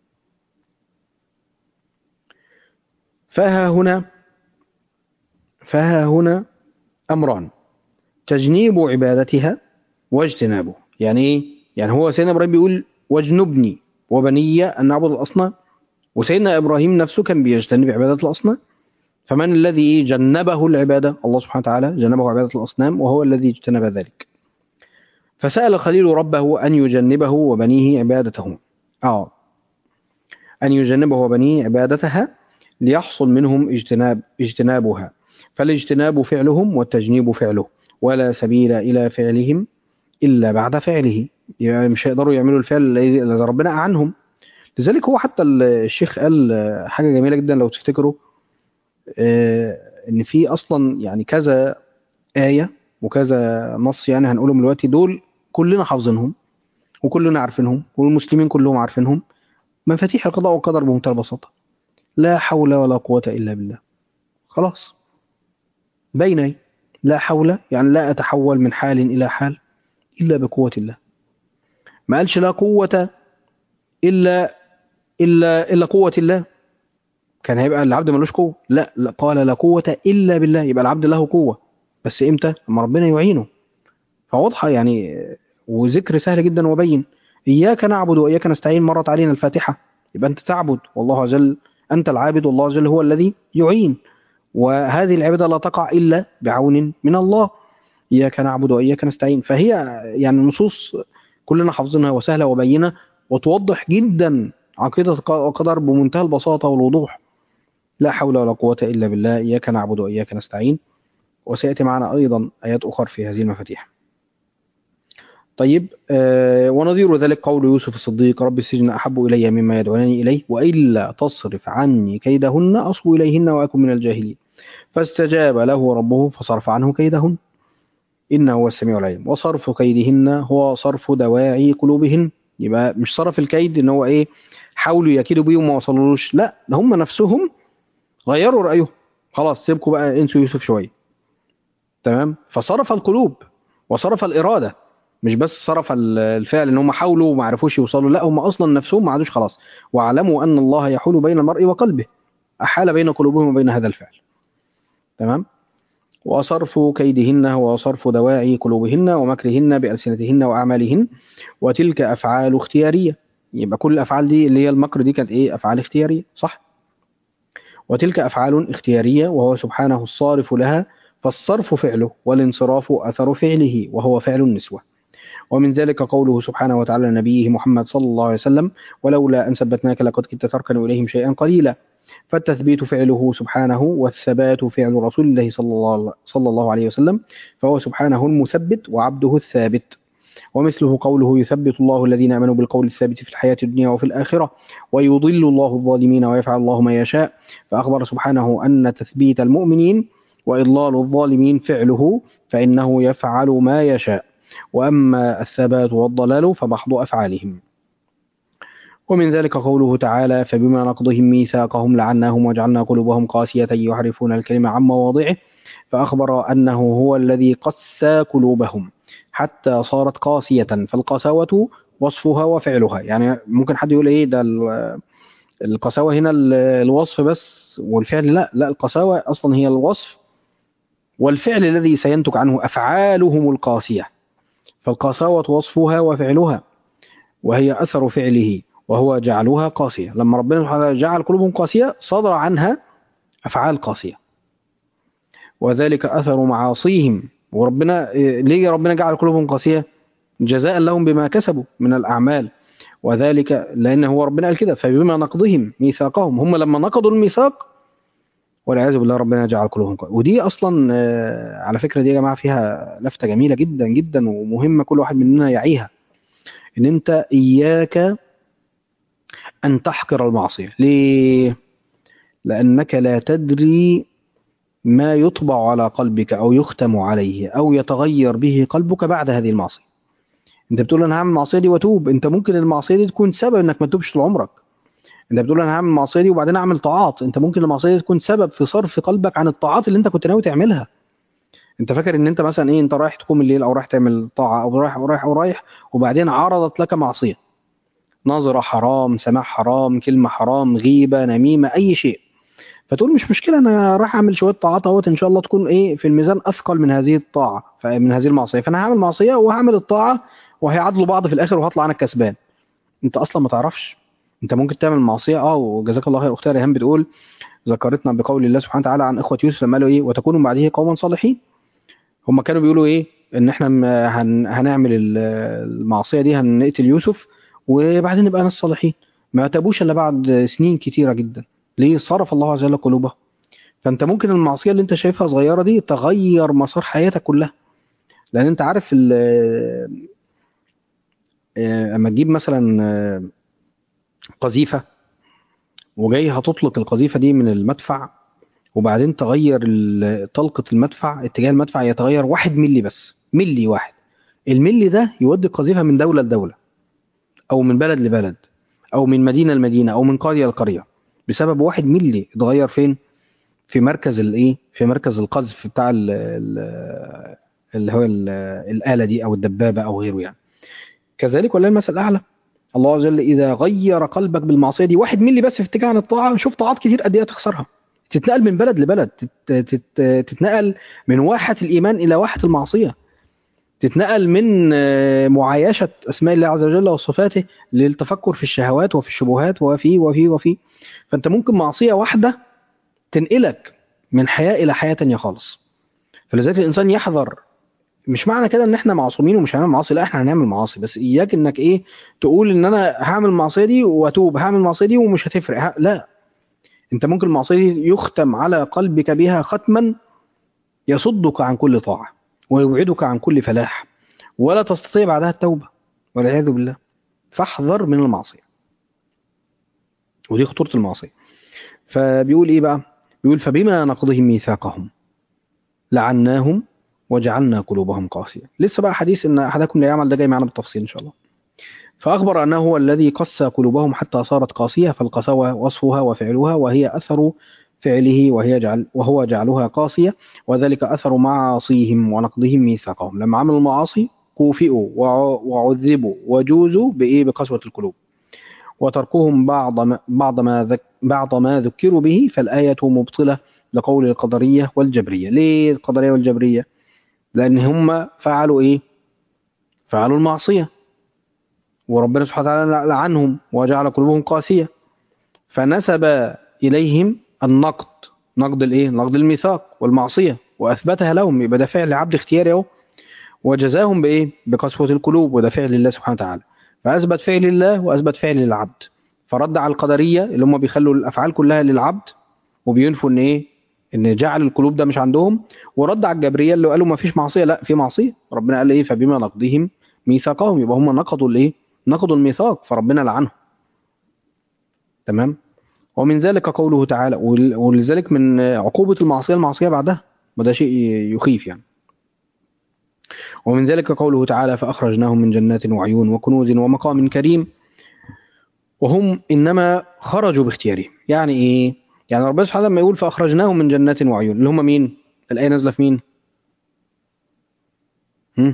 فها هنا فها هنا أمران تجنيب عبادتها واجتنابه يعني ايه يعني هو سيدنا إبراهيم بيقول واجنبني وبني أن نعبد الأصنام وسيدنا إبراهيم نفسه كان بيجتنب عبادة الأصنام فمن الذي جنبه العبادة الله سبحانه وتعالى جنبه عبادة الأصنام وهو الذي اجتنب ذلك فسأل خليل ربه أن يجنبه وبنيه عبادتهم آه أن يجنبه وبنيه عبادتها ليحصل منهم اجتناب اجتنابها فالاجتناب فعلهم والتجنيب فعله ولا سبيل إلى فعلهم إلا بعد فعله يعني مش هيقدروا يعملوا الفعل الذي ربنا عنهم لذلك هو حتى الشيخ قال حاجة جميلة جدا لو تفتكروا ان في اصلا يعني كذا آية وكذا نص يعني هنقولهم دلوقتي دول كلنا حافظينهم وكلنا عارفينهم والمسلمين كلهم عارفينهم مفاتيح القضاء والقدر بمنتهى البساطة لا حول ولا قوة إلا بالله خلاص بين لا حول يعني لا أتحول من حال إلى حال إلا بقوة الله ما قالش لا قوة إلا إلا إلا قوة الله كان هيبقى العبد ملوش قوة لا, لا قال لا قوة إلا بالله يبقى العبد له قوة بس إمتى لما ربنا يعينه فواضحة يعني وذكر سهل جدا وبين إياك نعبد وإياك نستعين مرت علينا الفاتحة يبقى أنت تعبد والله عز وجل أنت العابد والله عز وجل هو الذي يعين وهذه العبادة لا تقع إلا بعون من الله إياك نعبد وإياك نستعين فهي يعني النصوص كلنا حافظينها وسهلة وبينة وتوضح جدا عقيدة القدر بمنتهى البساطة والوضوح لا حول ولا قوة إلا بالله إياك نعبد وإياك نستعين وسيأتي معنا أيضا آيات أخرى في هذه المفاتيح طيب آه ونظير ذلك قول يوسف الصديق رب السجن أحب إلي مما يدعونني إليه وإلا تصرف عني كيدهن أصب إليهن وأكن من الجاهلين فاستجاب له ربه فصرف عنه كيدهن إنه هو السميع العليم وصرف كيدهن هو صرف دواعي قلوبهن يبقى مش صرف الكيد إن هو إيه حاولوا يكيدوا بيه وما وصلوش لا ده هم نفسهم غيروا رأيهم خلاص سيبكوا بقى انسوا يوسف شوية تمام فصرف القلوب وصرف الإرادة مش بس صرف ال- الفعل ان هم حاولوا وما عرفوش يوصلوا لا هم اصلا نفسهم ما عادوش خلاص واعلموا ان الله يحول بين المرء وقلبه احال بين قلوبهم وبين هذا الفعل تمام وصرف كيدهن هو صرف دواعي قلوبهن ومكرهن بألسنتهن وأعمالهن وتلك أفعال اختيارية يبقى كل الأفعال دي اللي هي المكر دي كانت إيه أفعال اختيارية صح وتلك أفعال اختيارية وهو سبحانه الصارف لها فالصرف فعله والانصراف أثر فعله وهو فعل النسوة ومن ذلك قوله سبحانه وتعالى لنبيه محمد صلى الله عليه وسلم ولولا أن ثبتناك لقد كنت تركن إليهم شيئا قليلا فالتثبيت فعله سبحانه والثبات فعل رسول الله صلى الله, صلى الله عليه وسلم فهو سبحانه المثبت وعبده الثابت ومثله قوله يثبت الله الذين آمنوا بالقول الثابت في الحياة الدنيا وفي الآخرة ويضل الله الظالمين ويفعل الله ما يشاء فأخبر سبحانه أن تثبيت المؤمنين وإضلال الظالمين فعله فإنه يفعل ما يشاء وأما الثبات والضلال فمحض أفعالهم ومن ذلك قوله تعالى فبما نقضهم ميثاقهم لعناهم وجعلنا قلوبهم قاسية يحرفون الكلمة عن مواضعه فأخبر أنه هو الذي قسى قلوبهم حتى صارت قاسية فالقساوة وصفها وفعلها يعني ممكن حد يقول ايه ده ال- القساوة هنا ال- الوصف بس والفعل لا لا القساوة أصلا هي الوصف والفعل الذي سينتج عنه أفعالهم القاسية فالقساوة وصفها وفعلها وهي أثر فعله وهو جعلها قاسية لما ربنا سبحانه وتعالى جعل قلوبهم قاسية صدر عنها أفعال قاسية وذلك أثر معاصيهم وربنا إيه، ليه ربنا جعل قلوبهم قاسية جزاء لهم بما كسبوا من الأعمال وذلك لأن هو ربنا قال كده فبما نقضهم ميثاقهم هم لما نقضوا الميثاق والعياذ بالله ربنا جعل قلوبهم قاسية ودي أصلا آه، على فكرة دي يا جماعة فيها لفتة جميلة جدا جدا ومهمة كل واحد مننا يعيها إن أنت إياك أن تحقر المعصية ليه؟ لأنك لا تدري ما يطبع على قلبك أو يختم عليه أو يتغير به قلبك بعد هذه المعصية أنت بتقول أنا هعمل المعصية دي وأتوب أنت ممكن المعصية دي تكون سبب إنك ما تتوبش طول عمرك أنت بتقول أنا هعمل المعصية دي وبعدين أعمل طاعات أنت ممكن المعصية دي تكون سبب في صرف قلبك عن الطاعات اللي أنت كنت ناوي تعملها أنت فاكر إن أنت مثلا إيه أنت رايح تقوم الليل أو رايح تعمل طاعة أو رايح أو رايح أو رايح وبعدين عرضت لك معصية نظرة حرام سماع حرام كلمة حرام غيبة نميمة أي شيء فتقول مش مشكلة أنا رايح أعمل شوية طاعات أهوت إن شاء الله تكون إيه في الميزان أثقل من هذه الطاعة ف- من هذه المعصية فأنا هعمل معصية وهعمل الطاعة وهيعادلوا بعض في الآخر وهطلع أنا الكسبان أنت أصلا ما تعرفش أنت ممكن تعمل معصية أه وجزاك الله خير أختي ريهام بتقول ذكرتنا بقول الله سبحانه وتعالى عن إخوة يوسف لما قالوا إيه وتكونوا بعده قوما صالحين هم كانوا بيقولوا إيه إن إحنا م- هن هنعمل ال- المعصية دي هنقتل يوسف وبعدين نبقى ناس صالحين ما تابوش إلا بعد سنين كتيرة جدا ليه صرف الله عز وجل قلوبهم فانت ممكن المعصيه اللي انت شايفها صغيره دي تغير مسار حياتك كلها لان انت عارف ال- آه، اما تجيب مثلا آه، قذيفه وجاي هتطلق القذيفه دي من المدفع وبعدين تغير ال- طلقه المدفع اتجاه المدفع يتغير واحد ملي بس ملي واحد الملي ده يودي القذيفه من دوله لدوله او من بلد لبلد او من مدينه لمدينه او من قريه لقريه بسبب واحد ملي اتغير فين في مركز الايه في مركز القذف بتاع ال ال اللي هو ال- الآلة دي أو الدبابة أو غيره يعني كذلك ولا المثل الأعلى الله عز وجل إذا غير قلبك بالمعصية دي واحد ملي بس في اتجاه عن الطاعة شوف طاعات كتير قد إيه تخسرها تتنقل من بلد لبلد تت- تت- تتنقل من واحة الإيمان إلى واحة المعصية تتنقل من آه، معايشة أسماء الله عز وجل وصفاته للتفكر في الشهوات وفي الشبهات وفي وفي وفي فأنت ممكن معصية واحدة تنقلك من حياة إلى حياة تانية خالص فلذلك الإنسان يحذر مش معنى كده ان احنا معصومين ومش هنعمل معاصي لا احنا هنعمل معاصي بس اياك انك ايه تقول ان انا هعمل المعصيه دي واتوب هعمل المعصيه دي ومش هتفرق ه- لا انت ممكن المعصيه دي يختم على قلبك بها ختما يصدك عن كل طاعة ويبعدك عن كل فلاح ولا تستطيع بعدها التوبة والعياذ بالله فاحذر من المعصية ودي خطورة المعصية فبيقول ايه بقى بيقول فبما نقضهم ميثاقهم لعناهم وجعلنا قلوبهم قاسية لسه بقى حديث ان احدكم لا يعمل ده جاي معنا بالتفصيل ان شاء الله فأخبر أنه هو الذي قسى قلوبهم حتى صارت قاسية فالقساوة وصفها وفعلها وهي أثر فعله وهي جعل وهو جعلها قاسية وذلك أثر معاصيهم ونقضهم ميثاقهم لما عملوا المعاصي كوفئوا وع- وعذبوا وجوزوا بإيه بقسوة القلوب وتركهم بعض ما بعض ما ذك بعض ما ذكروا به فالآية مبطلة لقول القدرية والجبرية ليه القدرية والجبرية لأن هم فعلوا إيه فعلوا المعصية وربنا سبحانه وتعالى لعنهم وجعل قلوبهم قاسية فنسب إليهم النقد نقد الإيه نقد الميثاق والمعصية وأثبتها لهم يبقى ده فعل عبد اختياري أهو وجزاهم بإيه بقسوة القلوب وده فعل الله سبحانه وتعالى فأثبت فعل الله وأثبت فعل للعبد فرد على القدرية اللي هم بيخلوا الأفعال كلها للعبد وبينفوا إن إيه إن جعل القلوب ده مش عندهم ورد على الجبرية اللي قالوا ما فيش معصية لا في معصية ربنا قال إيه فبما نقضهم ميثاقهم يبقى هم نقضوا الإيه نقضوا الميثاق فربنا لعنهم تمام ومن ذلك قوله تعالى ول- ولذلك من عقوبة المعصية المعصية بعدها وده شيء يخيف يعني ومن ذلك قوله تعالى فأخرجناهم من جنات وعيون وكنوز ومقام كريم وهم إنما خرجوا باختيارهم يعني إيه؟ يعني ربنا سبحانه لما يقول فأخرجناهم من جنات وعيون اللي هم مين؟ الآية نازلة في مين؟ هم؟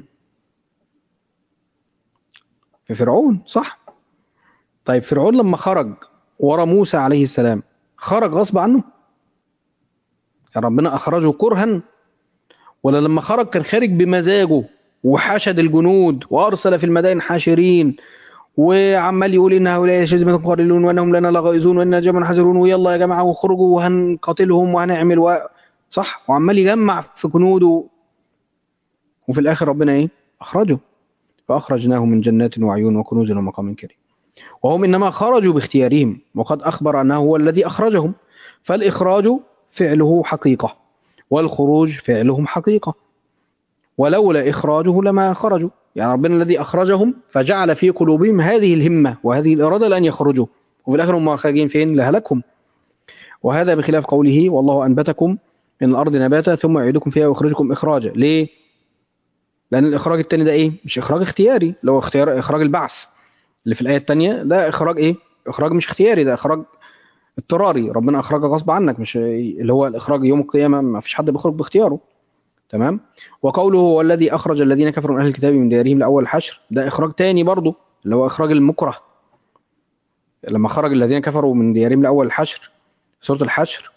في فرعون صح طيب فرعون لما خرج ورا موسى عليه السلام خرج غصب عنه يعني ربنا أخرجه كرها ولا لما خرج كان خارج بمزاجه وحشد الجنود وأرسل في المدائن حاشرين وعمال يقول إن هؤلاء شجمة قليلون وأنهم لنا لغائزون وإننا جمع حذرون ويلا يا جماعة وخرجوا وهنقاتلهم وهنعمل و... صح وعمال يجمع في جنوده وفي الآخر ربنا إيه أخرجه فأخرجناهم من جنات وعيون وكنوز ومقام كريم وهم إنما خرجوا باختيارهم وقد أخبر أنه هو الذي أخرجهم فالإخراج فعله حقيقة والخروج فعلهم حقيقة ولولا إخراجه لما خرجوا يعني ربنا الذي أخرجهم فجعل في قلوبهم هذه الهمة وهذه الإرادة لأن يخرجوا وفي الآخر هم خارجين فين لهلكهم وهذا بخلاف قوله والله أنبتكم من الأرض نباتا ثم يعيدكم فيها ويخرجكم إخراجا ليه؟ لأن الإخراج التاني ده إيه؟ مش إخراج اختياري لو اختيار إخراج البعث اللي في الآية التانية ده إخراج إيه؟ إخراج مش اختياري ده إخراج اضطراري ربنا أخرجك غصب عنك مش اللي هو الإخراج يوم القيامة ما فيش حد بيخرج باختياره تمام وقوله هو الذي أخرج الذين كفروا من أهل الكتاب من ديارهم لأول الحشر ده إخراج تاني برضه اللي هو إخراج المكره لما خرج الذين كفروا من ديارهم لأول الحشر سورة الحشر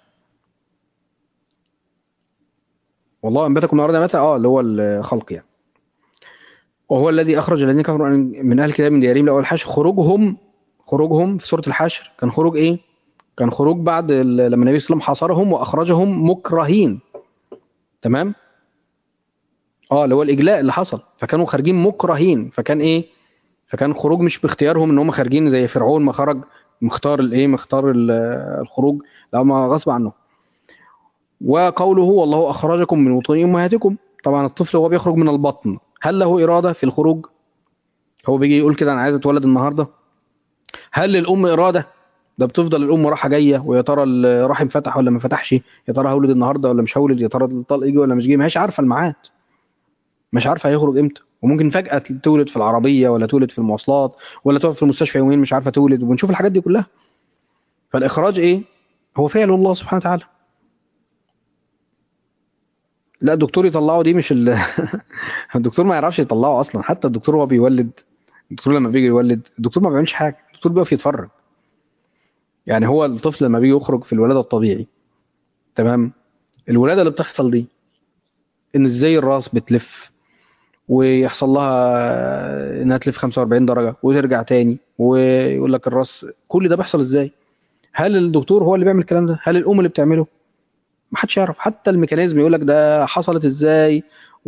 والله أنبتكم من الأرض نباتا اه اللي هو الخلق يعني وهو الذي أخرج الذين كفروا من أهل الكتاب من ديارهم لأول الحشر خروجهم خروجهم في سورة الحشر كان خروج إيه؟ كان خروج بعد ال- لما النبي صلى الله عليه وسلم حاصرهم وأخرجهم مكرهين تمام؟ اه اللي هو الإجلاء اللي حصل فكانوا خارجين مكرهين فكان إيه؟ فكان خروج مش باختيارهم إن هم خارجين زي فرعون ما خرج مختار الإيه؟ مختار ال- الخروج لا هم غصب عنه وقوله والله أخرجكم من بطون أمهاتكم طبعا الطفل وهو بيخرج من البطن هل له إرادة في الخروج؟ هو بيجي يقول كده أنا عايز أتولد النهاردة هل للأم إرادة؟ ده بتفضل الأم رايحة جاية ويا ترى الرحم فتح ولا ما فتحش يا ترى هولد النهاردة ولا مش هولد يا ترى الطلق يجي ولا مش جاي ما هيش عارفة الميعاد مش عارفة هيخرج إمتى وممكن فجأة تولد في العربية ولا تولد في المواصلات ولا تقعد في المستشفى يومين مش عارفة تولد وبنشوف الحاجات دي كلها فالإخراج إيه؟ هو فعل الله سبحانه وتعالى لا الدكتور يطلعه دي مش ال... الدكتور ما يعرفش يطلعه اصلا حتى الدكتور وهو بيولد الدكتور لما بيجي يولد الدكتور ما بيعملش حاجه الدكتور بيقف يتفرج يعني هو الطفل لما بيجي يخرج في الولاده الطبيعي تمام الولاده اللي بتحصل دي ان ازاي الراس بتلف ويحصل لها انها تلف 45 درجه وترجع تاني ويقول لك الراس كل ده بيحصل ازاي هل الدكتور هو اللي بيعمل الكلام ده هل الام اللي بتعمله ما حدش يعرف حتى الميكانيزم يقول لك ده حصلت ازاي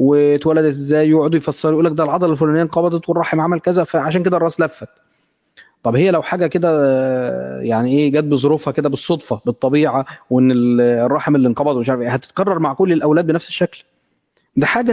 واتولدت ازاي يقعدوا يفسروا يقول لك ده العضله الفلانيه انقبضت والرحم عمل كذا فعشان كده الراس لفت طب هي لو حاجه كده آه، يعني ايه جت بظروفها كده بالصدفه بالطبيعه وان ال- الرحم اللي انقبض ومش عارف ايه هتتكرر مع كل الاولاد بنفس الشكل ده حاجه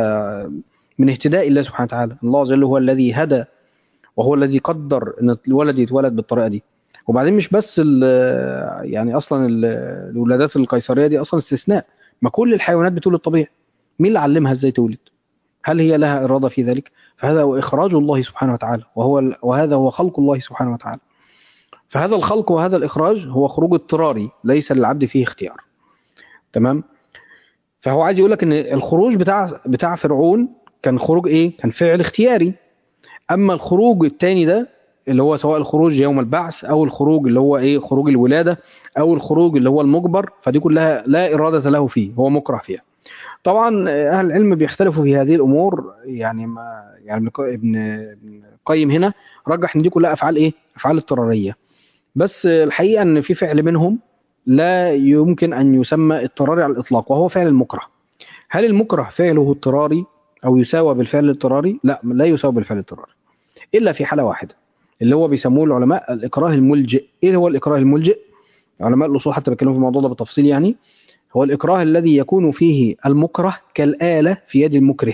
من اهتداء الله سبحانه وتعالى الله عز وجل هو الذي هدى وهو الذي قدر ان الولد يتولد بالطريقه دي وبعدين مش بس ال- يعني اصلا ال- الولادات القيصريه دي اصلا استثناء ما كل الحيوانات بتولد طبيعي مين اللي علمها ازاي تولد هل هي لها اراده في ذلك فهذا هو اخراج الله سبحانه وتعالى وهو ال- وهذا هو خلق الله سبحانه وتعالى فهذا الخلق وهذا الاخراج هو خروج اضطراري ليس للعبد فيه اختيار تمام فهو عايز يقول لك ان الخروج بتاع بتاع فرعون كان خروج ايه كان فعل اختياري اما الخروج الثاني ده اللي هو سواء الخروج يوم البعث او الخروج اللي هو ايه خروج الولاده او الخروج اللي هو المجبر فدي كلها لا اراده له فيه هو مكره فيها طبعا اهل العلم بيختلفوا في هذه الامور يعني ما يعني ابن ق- ابن ابن القيم هنا رجح ان دي كلها افعال ايه افعال اضطراريه بس الحقيقه ان في فعل منهم لا يمكن ان يسمى اضطراري على الاطلاق وهو فعل المكره هل المكره فعله اضطراري او يساوى بالفعل الاضطراري لا لا يساوى بالفعل الاضطراري الا في حاله واحده اللي هو بيسموه العلماء الاكراه الملجئ ايه هو الاكراه الملجئ علماء الاصول حتى بيتكلموا في الموضوع ده بالتفصيل يعني هو الاكراه الذي يكون فيه المكره كالاله في يد المكره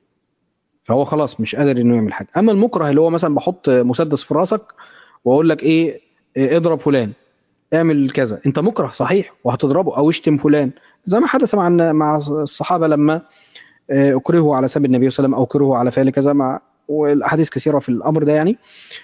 فهو خلاص مش قادر انه يعمل حاجه اما المكره اللي هو مثلا بحط مسدس في راسك واقول لك ايه إيه، اضرب فلان اعمل كذا انت مكره صحيح وهتضربه او اشتم فلان زي ما حدث مع مع الصحابه لما آه، اكرهوا على سب النبي صلى الله عليه وسلم او كرهوا على فعل كذا مع والاحاديث كثيره في الامر ده يعني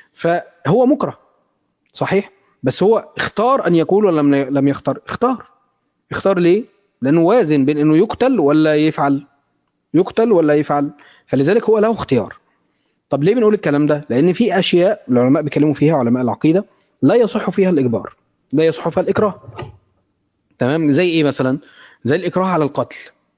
فهو مكره صحيح بس هو اختار ان يقول ولا لم لم يختار اختار اختار ليه لانه وازن بين انه يقتل ولا يفعل يقتل ولا يفعل فلذلك هو له اختيار طب ليه بنقول الكلام ده لان في اشياء العلماء بيتكلموا فيها علماء العقيده لا يصح فيها الاجبار لا يصح فيها الاكراه تمام زي ايه مثلا زي الاكراه على القتل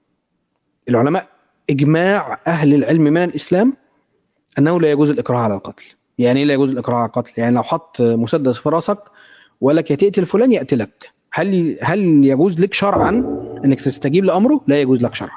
العلماء اجماع اهل العلم من الاسلام انه لا يجوز الاكراه على القتل يعني ايه لا يجوز الاكراه على القتل يعني لو حط مسدس في راسك وقال لك يا تقتل فلان يقتلك هل هل يجوز لك شرعا انك تستجيب لامره لا يجوز لك شرعا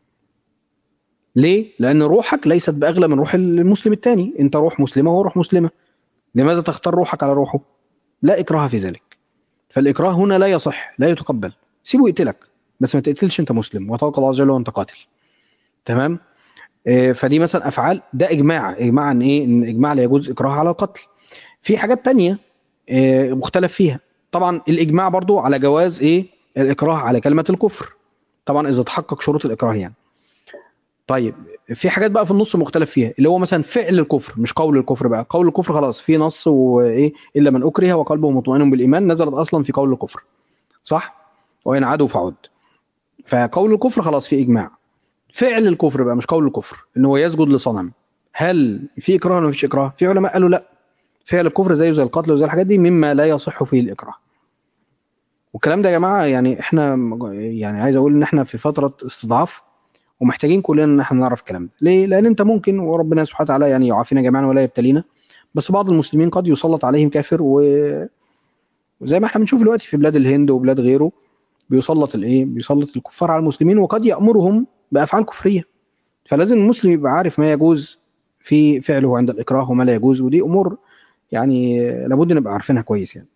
ليه لان روحك ليست باغلى من روح المسلم الثاني انت روح مسلمه وهو روح مسلمه لماذا تختار روحك على روحه لا اكراه في ذلك فالاكراه هنا لا يصح لا يتقبل سيبه يقتلك بس ما تقتلش انت مسلم وتوكل الله عز وجل وانت قاتل تمام آه، فدي مثلا افعال ده اجماع اجماع عن ايه ان اجماع لا يجوز اكراه على القتل في حاجات تانية آه، مختلف فيها طبعا الاجماع برضو على جواز ايه الاكراه على كلمه الكفر طبعا اذا تحقق شروط الاكراه يعني طيب في حاجات بقى في النص مختلف فيها اللي هو مثلا فعل الكفر مش قول الكفر بقى قول الكفر خلاص في نص وايه الا من اكره وقلبه مطمئن بالايمان نزلت اصلا في قول الكفر صح وان عادوا فعد فقول الكفر خلاص في اجماع فعل الكفر بقى مش قول الكفر ان هو يسجد لصنم هل في اكراه ولا مفيش اكراه في علماء قالوا لا فعل الكفر زيه زي القتل وزي الحاجات دي مما لا يصح فيه الاكراه والكلام ده يا جماعه يعني احنا يعني عايز اقول ان احنا في فتره استضعاف ومحتاجين كلنا ان احنا نعرف الكلام ده ليه لان انت ممكن وربنا سبحانه وتعالى يعني يعافينا جميعا ولا يبتلينا بس بعض المسلمين قد يسلط عليهم كافر و وزي ما احنا بنشوف دلوقتي في بلاد الهند وبلاد غيره بيسلط الايه بيسلط الكفار على المسلمين وقد يامرهم بافعال كفريه فلازم المسلم يبقى عارف ما يجوز في فعله عند الاكراه وما لا يجوز ودي امور يعني لابد نبقى عارفينها كويس يعني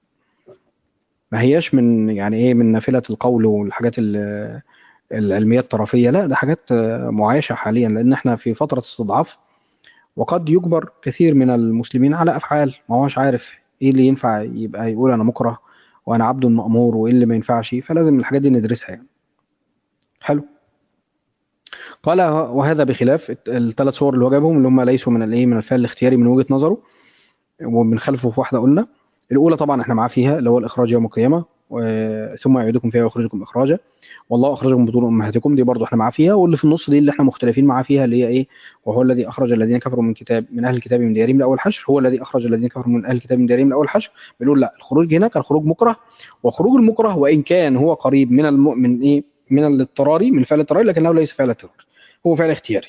ما هياش من يعني ايه من نافله القول والحاجات ال- العلميه الطرفيه لا ده حاجات معايشه حاليا لان احنا في فتره استضعاف وقد يجبر كثير من المسلمين على افعال ما هوش عارف ايه اللي ينفع يبقى يقول انا مكره وانا عبد مامور وايه اللي ما ينفعش فلازم الحاجات دي ندرسها يعني حلو قال وهذا بخلاف الثلاث صور اللي هو جابهم اللي هم ليسوا من الايه من الفعل الاختياري من وجهه نظره ومن خلفه في واحده قلنا الاولى طبعا احنا معاه فيها اللي هو الاخراج يوم القيامه و- ثم يعيدكم فيها ويخرجكم اخراجا والله اخرجكم من بطون امهاتكم دي برضو احنا معاه فيها واللي في النص دي اللي احنا مختلفين معاه فيها اللي هي ايه وهو الذي اخرج الذين كفروا من كتاب من اهل الكتاب من ديارهم لاول حشر هو الذي اخرج الذين كفروا من اهل الكتاب من ديارهم لاول حشر بنقول لا الخروج هنا كان خروج مكره وخروج المكره وان كان هو قريب من المؤمن ايه من الاضطراري من الفعل الاضطراري لكنه ليس فعل اضطراري هو فعل اختياري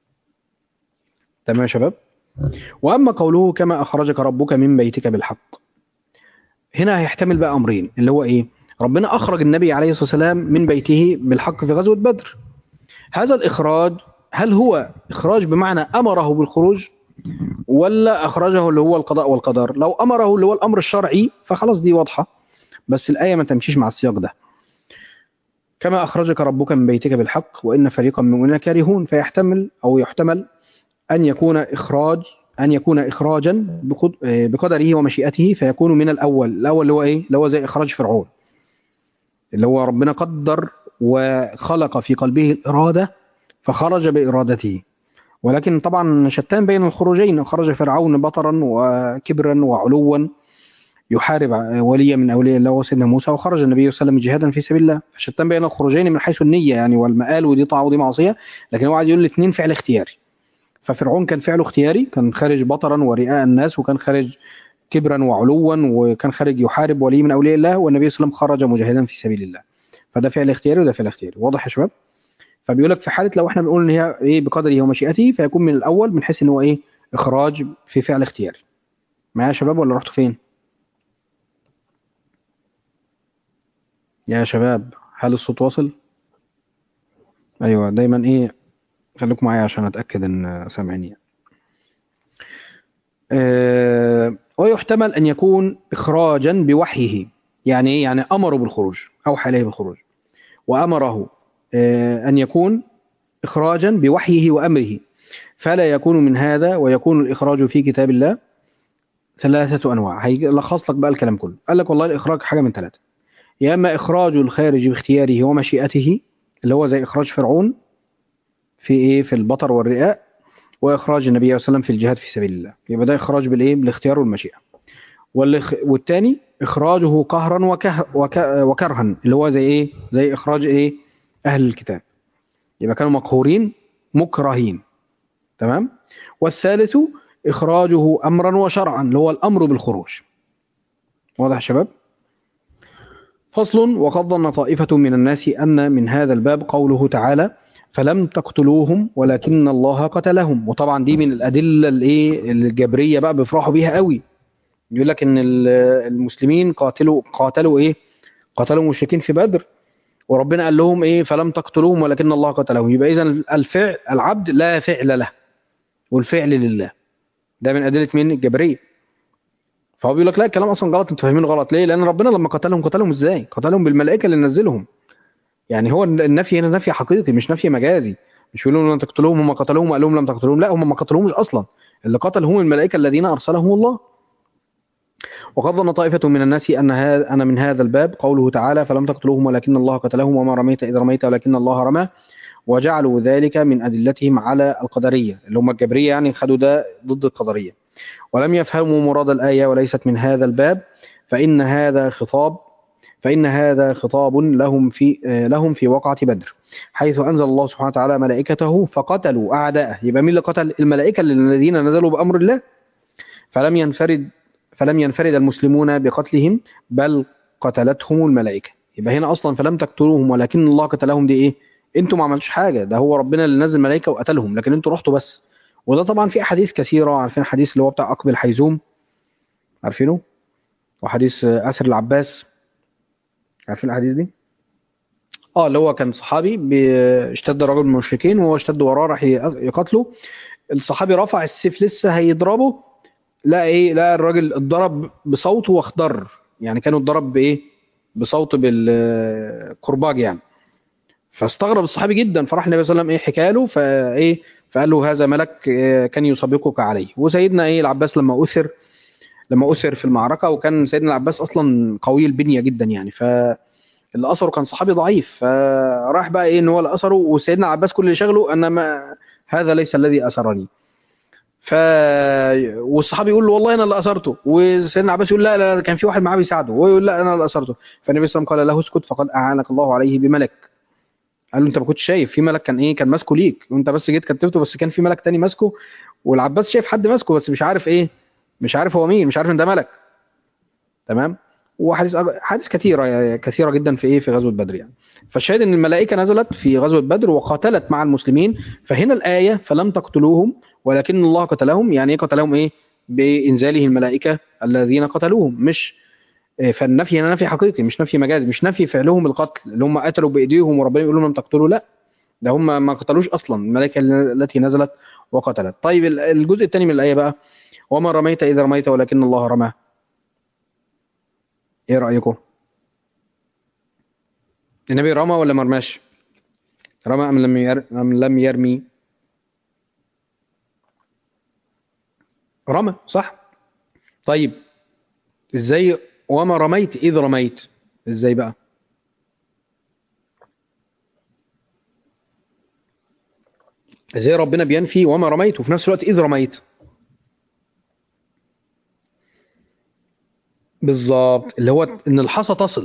تمام يا شباب واما قوله كما اخرجك ربك من بيتك بالحق هنا هيحتمل بقى امرين اللي هو ايه ربنا اخرج النبي عليه الصلاه والسلام من بيته بالحق في غزوه بدر هذا الاخراج هل هو اخراج بمعنى امره بالخروج ولا اخرجه اللي هو القضاء والقدر لو امره اللي هو الامر الشرعي فخلاص دي واضحه بس الايه ما تمشيش مع السياق ده كما اخرجك ربك من بيتك بالحق وان فريقا منهم كارهون فيحتمل او يحتمل ان يكون اخراج ان يكون اخراجا بقد- آه، بقدره ومشيئته فيكون من الاول الاول اللي هو ايه اللي هو زي اخراج فرعون اللي هو ربنا قدر وخلق في قلبه الاراده فخرج بارادته ولكن طبعا شتان بين الخروجين خرج فرعون بطرا وكبرا وعلوا يحارب وليا من اولياء الله وسيدنا موسى وخرج النبي صلى الله عليه وسلم جهادا في سبيل الله فشتان بين الخروجين من حيث النيه يعني والمآل ودي طاعه ودي معصيه لكن هو عايز يقول الاثنين فعل اختياري ففرعون كان فعله اختياري كان خارج بطرا ورئاء الناس وكان خارج كبرا وعلوا وكان خارج يحارب ولي من اولياء الله والنبي صلى الله عليه وسلم خرج مجاهدا في سبيل الله فده فعل اختياري وده فعل اختياري واضح يا شباب فبيقول لك في حاله لو احنا بنقول ان هي ايه بقدره ومشيئته فيكون من الاول من حيث ان هو ايه اخراج في فعل اختياري معايا يا شباب ولا رحتوا فين يا شباب هل الصوت واصل ايوه دايما ايه خليكم معايا عشان اتاكد ان سامعيني آه، ويحتمل ان يكون اخراجا بوحيه يعني ايه يعني امره بالخروج اوحى اليه بالخروج وامره آه، ان يكون اخراجا بوحيه وامره فلا يكون من هذا ويكون الاخراج في كتاب الله ثلاثه انواع هيلخص لك بقى الكلام كله قال لك والله الاخراج حاجه من ثلاثه يا اما اخراج الخارج باختياره ومشيئته اللي هو زي اخراج فرعون في ايه في البطر والرئاء واخراج النبي صلى الله عليه وسلم في الجهاد في سبيل الله يبقى ده اخراج بالايه بالاختيار والمشيئه والإخ... والتاني اخراجه قهرا وكه... وك... وكرها اللي هو زي ايه زي اخراج ايه اهل الكتاب يبقى كانوا مقهورين مكرهين تمام والثالث اخراجه امرا وشرعا اللي هو الامر بالخروج واضح يا شباب فصل وقد ظن طائفة من الناس أن من هذا الباب قوله تعالى فلم تقتلوهم ولكن الله قتلهم وطبعا دي من الأدلة الايه الجبرية بقى بيفرحوا بيها قوي يقول لك ان ال- المسلمين قاتلوا قاتلوا ايه قاتلوا المشركين في بدر وربنا قال لهم ايه فلم تقتلوهم ولكن الله قتلهم يبقى اذا الفعل العبد لا فعل له والفعل لله ده من ادله مين الجبريه فهو بيقول لك لا الكلام اصلا غلط انتوا فاهمين غلط ليه لان ربنا لما قتلهم قتلهم ازاي قتلهم بالملائكه اللي نزلهم يعني هو النفي هنا نفي حقيقي مش نفي مجازي مش بيقولوا لم تقتلوهم هم قتلوهم وقال لهم لم تقتلوهم لا هم ما قتلوهمش اصلا اللي قتل هم الملائكه الذين ارسلهم الله وقد ظن طائفة من الناس أن هذا أن من هذا الباب قوله تعالى فلم تقتلوهم ولكن الله قتلهم وما رميت إذ رميت ولكن الله رمى وجعلوا ذلك من أدلتهم على القدرية اللي هم الجبرية يعني خدوا ده ضد القدرية ولم يفهموا مراد الآية وليست من هذا الباب فإن هذا خطاب فإن هذا خطاب لهم في آه، لهم في وقعة بدر حيث أنزل الله سبحانه وتعالى ملائكته فقتلوا أعداءه يبقى مين اللي قتل الملائكة الذين نزلوا بأمر الله فلم ينفرد فلم ينفرد المسلمون بقتلهم بل قتلتهم الملائكة يبقى هنا أصلا فلم تقتلوهم ولكن الله قتلهم دي إيه انتوا ما عملتوش حاجة ده هو ربنا اللي نزل ملائكة وقتلهم لكن انتوا رحتوا بس وده طبعا في أحاديث كثيرة عارفين حديث اللي هو بتاع أقبل حيزوم عارفينه وحديث آه، أسر العباس عارفين الأحاديث دي اه اللي هو كان صحابي بي- اشتد رجل من المشركين وهو اشتد وراه راح ي- يقتله الصحابي رفع السيف لسه هيضربه لا ايه لا الراجل اتضرب بصوته واخضر يعني كانوا اتضرب بايه بصوت بالكرباج يعني فاستغرب الصحابي جدا فراح النبي صلى الله عليه وسلم ايه حكى له فايه فقال له هذا ملك آه، كان يسابقك عليه وسيدنا ايه العباس لما اثر لما اثر في المعركه وكان سيدنا العباس اصلا قوي البنيه جدا يعني ف اللي اثره كان صحابي ضعيف فراح بقى ايه ان هو اللي اثره وسيدنا العباس كل اللي شغله ان ما هذا ليس الذي اثرني ف والصحابي يقول له والله انا اللي اثرته وسيدنا عباس يقول لا لا لا، كان في واحد معاه بيساعده وهو يقول لا انا اللي اثرته فالنبي صلى الله عليه وسلم قال له اسكت فقد اعانك الله عليه بملك قال له انت ما كنتش شايف في ملك كان ايه كان ماسكه ليك وانت بس جيت كتبته بس كان في ملك تاني ماسكه والعباس شايف حد ماسكه بس مش عارف ايه مش عارف هو مين مش عارف ان ده ملك تمام وحديث حديث كثيره كثيره جدا في ايه في غزوه بدر يعني فالشاهد ان الملائكه نزلت في غزوه بدر وقاتلت مع المسلمين فهنا الايه فلم تقتلوهم ولكن الله قتلهم يعني ايه قتلهم ايه بانزاله الملائكه الذين قتلوهم مش إيه، فالنفي هنا نفي حقيقي مش نفي مجازي مش نفي فعلهم القتل اللي هم قتلوا بايديهم وربنا يقول لهم لم تقتلوا لا ده هم ما قتلوش اصلا الملائكه التي نزلت وقتلت طيب ال- الجزء الثاني من الايه بقى وما رميت إذ رميت ولكن الله رمى إيه رأيكم النبي رمى ولا ما رماش رمى أم لم, ير... أم لم يرمي رمى صح طيب ازاي وما رميت إذ رميت ازاي بقى ازاي ربنا بينفي وما رميت وفي نفس الوقت إذ رميت بالظبط اللي هو ان الحصى تصل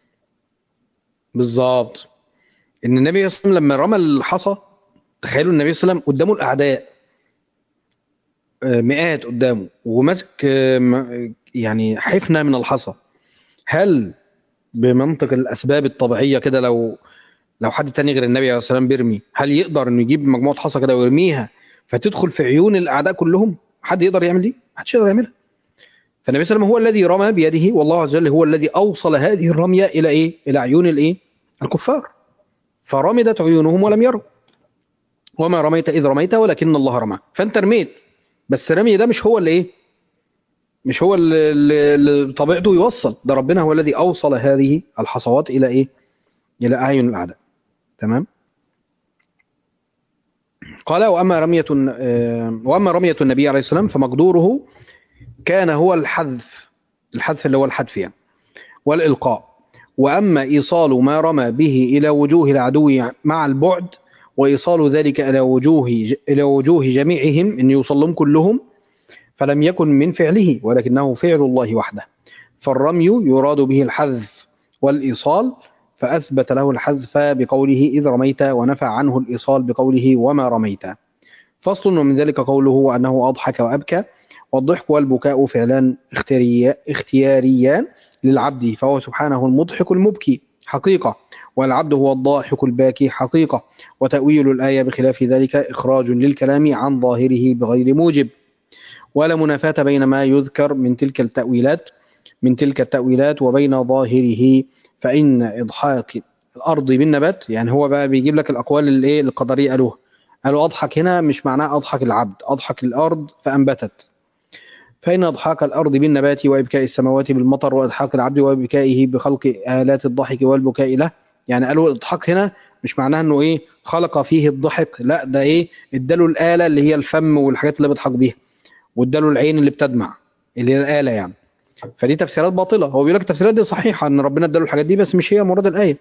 بالظبط ان النبي صلى الله عليه وسلم لما رمى الحصى تخيلوا النبي صلى الله عليه وسلم قدامه الاعداء آه، مئات قدامه وماسك آه، م- يعني حفنه من الحصى هل بمنطق الاسباب الطبيعيه كده لو لو حد تاني غير النبي عليه الصلاه والسلام بيرمي هل يقدر انه يجيب مجموعه حصى كده ويرميها فتدخل في عيون الاعداء كلهم حد يقدر يعمل دي محدش يقدر يعملها فالنبي صلى الله عليه وسلم هو الذي رمى بيده والله عز وجل هو الذي اوصل هذه الرميه الى ايه الى عيون الايه الكفار فرمدت عيونهم ولم يروا وما رميت اذ رميت ولكن الله رمى فانت رميت بس الرمي ده مش هو اللي ايه مش هو اللي, اللي اللي طبيعته يوصل ده ربنا هو الذي اوصل هذه الحصوات الى ايه الى اعين الاعداء تمام قال واما رميه آه، واما رميه النبي عليه الصلاه والسلام فمقدوره كان هو الحذف الحذف اللي هو الحذف يعني والإلقاء وأما إيصال ما رمى به إلى وجوه العدو مع البعد وإيصال ذلك إلى وجوه إلى وجوه جميعهم أن يوصلهم كلهم فلم يكن من فعله ولكنه فعل الله وحده فالرمي يراد به الحذف والإيصال فأثبت له الحذف بقوله إذ رميت ونفى عنه الإيصال بقوله وما رميت فصل ومن ذلك قوله وأنه أضحك وأبكى والضحك والبكاء فعلان اختياريا- اختياريان للعبد فهو سبحانه المضحك المبكي حقيقة والعبد هو الضاحك الباكي حقيقة وتأويل الآية بخلاف ذلك إخراج للكلام عن ظاهره بغير موجب ولا منافاة بين ما يذكر من تلك التأويلات من تلك التأويلات وبين ظاهره فإن إضحاك الأرض بالنبات يعني هو بقى بيجيب لك الأقوال اللي إيه القدرية قالوها قالوا أضحك هنا مش معناه أضحك العبد أضحك الأرض فأنبتت فإن إضحاك الأرض بالنبات وإبكاء السماوات بالمطر وإضحاك العبد وإبكائه بخلق آلات الضحك والبكاء له يعني قالوا الإضحاك هنا مش معناه إنه إيه خلق فيه الضحك لا ده إيه اداله الآلة اللي هي الفم والحاجات اللي بيضحك بيها واداله العين اللي بتدمع اللي هي الآلة يعني فدي تفسيرات باطلة هو بيقول لك التفسيرات دي صحيحة إن ربنا اداله الحاجات دي بس مش هي مراد الآية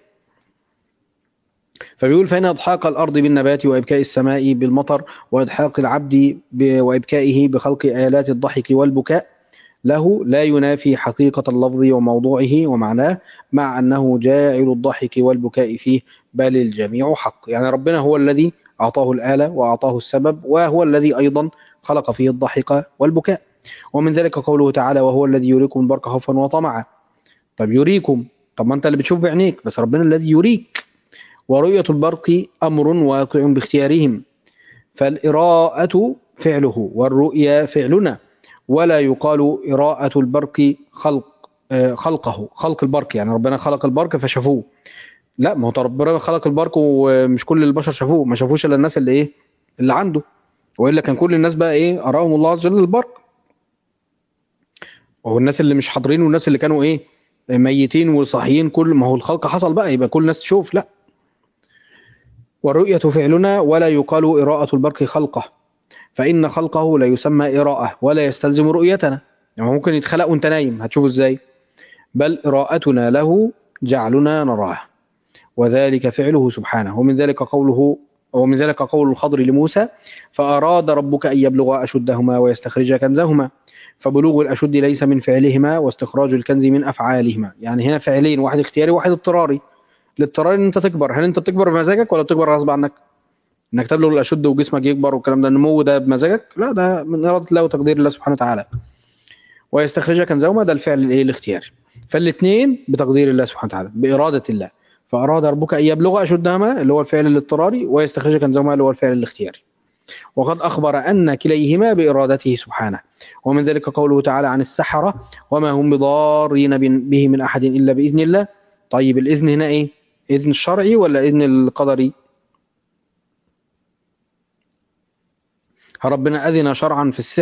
فبيقول فإن إضحاك الأرض بالنبات وإبكاء السماء بالمطر وإضحاك العبد ب- وإبكائه بخلق آلات الضحك والبكاء له لا ينافي حقيقة اللفظ وموضوعه ومعناه مع أنه جاعل الضحك والبكاء فيه بل الجميع حق يعني ربنا هو الذي أعطاه الآلة وأعطاه السبب وهو الذي أيضا خلق فيه الضحك والبكاء ومن ذلك قوله تعالى وهو الذي يريكم البرق خوفا وطمعا طب يريكم طب ما أنت اللي بتشوف بعينيك بس ربنا الذي يريك ورؤية البرق أمر واقع باختيارهم فالإراءة فعله والرؤيا فعلنا ولا يقال إراءة البرق خلق آه، خلقه خلق البرق يعني ربنا خلق البرق فشافوه لا ما هو ربنا خلق البرق ومش كل البشر شافوه ما شافوش الا الناس اللي ايه اللي عنده والا كان كل الناس بقى ايه اراهم الله عز وجل البرق وهو الناس اللي مش حاضرين والناس اللي كانوا ايه ميتين وصاحيين كل ما هو الخلق حصل بقى يبقى كل الناس تشوف لا والرؤية فعلنا ولا يقال إراءة البرق خلقه فإن خلقه لا يسمى إراءة ولا يستلزم رؤيتنا يعني ممكن يتخلق وانت نايم هتشوفه ازاي بل إراءتنا له جعلنا نراه وذلك فعله سبحانه ومن ذلك قوله ومن ذلك قول الخضر لموسى فأراد ربك أن يبلغ أشدهما ويستخرج كنزهما فبلوغ الأشد ليس من فعلهما واستخراج الكنز من أفعالهما يعني هنا فعلين واحد اختياري وواحد اضطراري الاضطراري ان انت تكبر هل انت بتكبر بمزاجك ولا بتكبر غصب عنك انك تبلغ الاشد وجسمك يكبر والكلام ده النمو ده بمزاجك لا ده من اراده الله وتقدير الله سبحانه وتعالى ويستخرجها كنزهما ده الفعل الايه الاختياري فالاثنين بتقدير الله سبحانه وتعالى باراده الله فاراد ربك ان يبلغ اشدهما اللي هو الفعل الاضطراري ويستخرج كنزهما اللي هو الفعل الاختياري وقد اخبر ان كليهما بارادته سبحانه ومن ذلك قوله تعالى عن السحره وما هم بضارين به من احد الا باذن الله طيب الاذن هنا ايه اذن الشرعي ولا اذن القدري ربنا اذن شرعا في السحر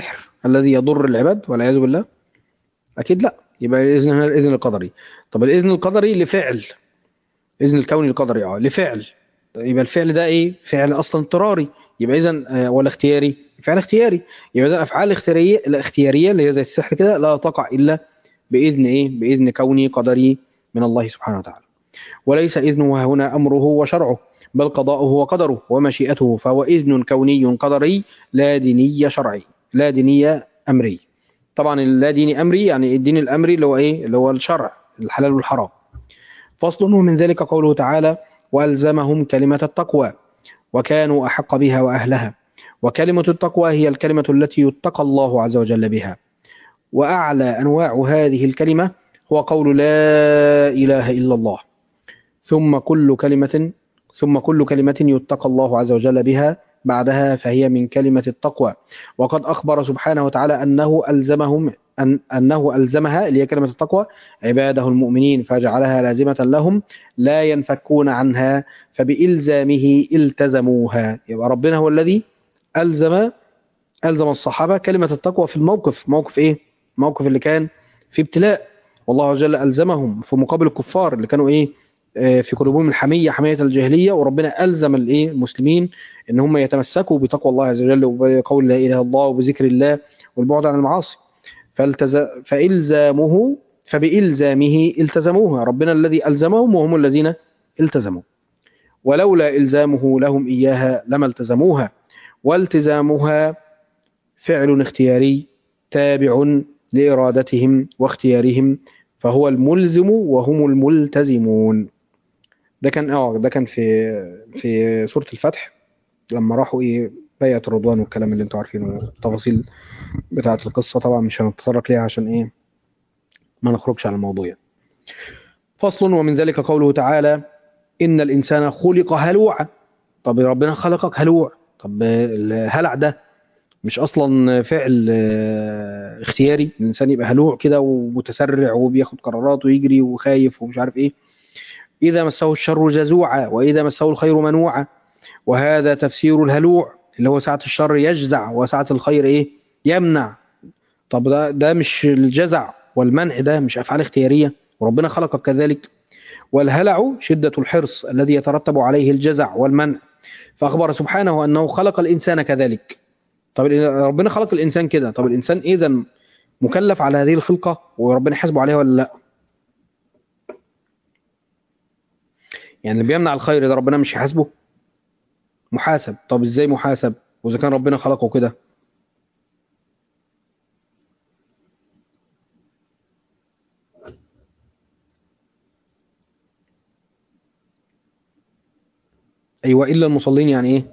الذي يضر العباد والعياذ بالله اكيد لا يبقى الاذن هنا الاذن القدري طب الاذن القدري لفعل اذن الكوني القدري اه لفعل يبقى الفعل ده ايه فعل اصلا اضطراري يبقى اذا ولا اختياري فعل اختياري يبقى اذا افعال الاختياريه الاختياريه اللي هي زي السحر كده لا تقع الا باذن ايه باذن كوني قدري من الله سبحانه وتعالى وليس اذنه هنا امره وشرعه بل قضاؤه وقدره ومشيئته فهو اذن كوني قدري لا ديني شرعي لا ديني امري طبعا اللا ديني امري يعني الدين الامري اللي هو ايه اللي هو الشرع الحلال والحرام فصل ومن ذلك قوله تعالى والزمهم كلمه التقوى وكانوا احق بها واهلها وكلمه التقوى هي الكلمه التي يتقى الله عز وجل بها واعلى انواع هذه الكلمه هو قول لا اله الا الله ثم كل كلمه ثم كل كلمه يتقى الله عز وجل بها بعدها فهي من كلمة التقوى وقد أخبر سبحانه وتعالى أنه ألزمهم أن أنه ألزمها اللي هي كلمة التقوى عباده المؤمنين فجعلها لازمة لهم لا ينفكون عنها فبإلزامه التزموها يبقى ربنا هو الذي ألزم ألزم الصحابة كلمة التقوى في الموقف موقف إيه؟ موقف اللي كان في ابتلاء والله عز وجل ألزمهم في مقابل الكفار اللي كانوا إيه في قلوبهم الحمية حمية الجاهلية وربنا ألزم الإيه المسلمين إن هم يتمسكوا بتقوى الله عز وجل وبقول لا إله إلا الله وبذكر الله والبعد عن المعاصي فالتز... فإلزامه فبإلزامه التزموها ربنا الذي ألزمهم وهم الذين التزموا ولولا إلزامه لهم إياها لما التزموها والتزامها فعل اختياري تابع لإرادتهم واختيارهم فهو الملزم وهم الملتزمون ده كان اه ده كان في في سورة الفتح لما راحوا ايه بيعة الرضوان والكلام اللي انتوا عارفينه التفاصيل بتاعة القصة طبعا مش هنتطرق ليها عشان ايه ما نخرجش عن الموضوع فصل ومن ذلك قوله تعالى إن الإنسان خلق هلوعا طب ربنا خلقك هلوع طب الهلع ده مش أصلا فعل اختياري الإنسان يبقى هلوع كده ومتسرع وبياخد قرارات ويجري وخايف ومش عارف إيه إذا مسه الشر جزوعا وإذا مسه الخير منوعا وهذا تفسير الهلوع اللي هو ساعة الشر يجزع وساعة الخير إيه يمنع طب ده, ده مش الجزع والمنع ده مش أفعال اختيارية وربنا خلقك كذلك والهلع شدة الحرص الذي يترتب عليه الجزع والمنع فأخبر سبحانه أنه خلق الإنسان كذلك طب ربنا خلق الإنسان كده طب الإنسان إذا مكلف على هذه الخلقة وربنا حاسبه عليها ولا لا يعني اللي بيمنع الخير ده ربنا مش يحاسبه محاسب طب ازاي محاسب واذا كان ربنا خلقه كده ايوه الا المصلين يعني ايه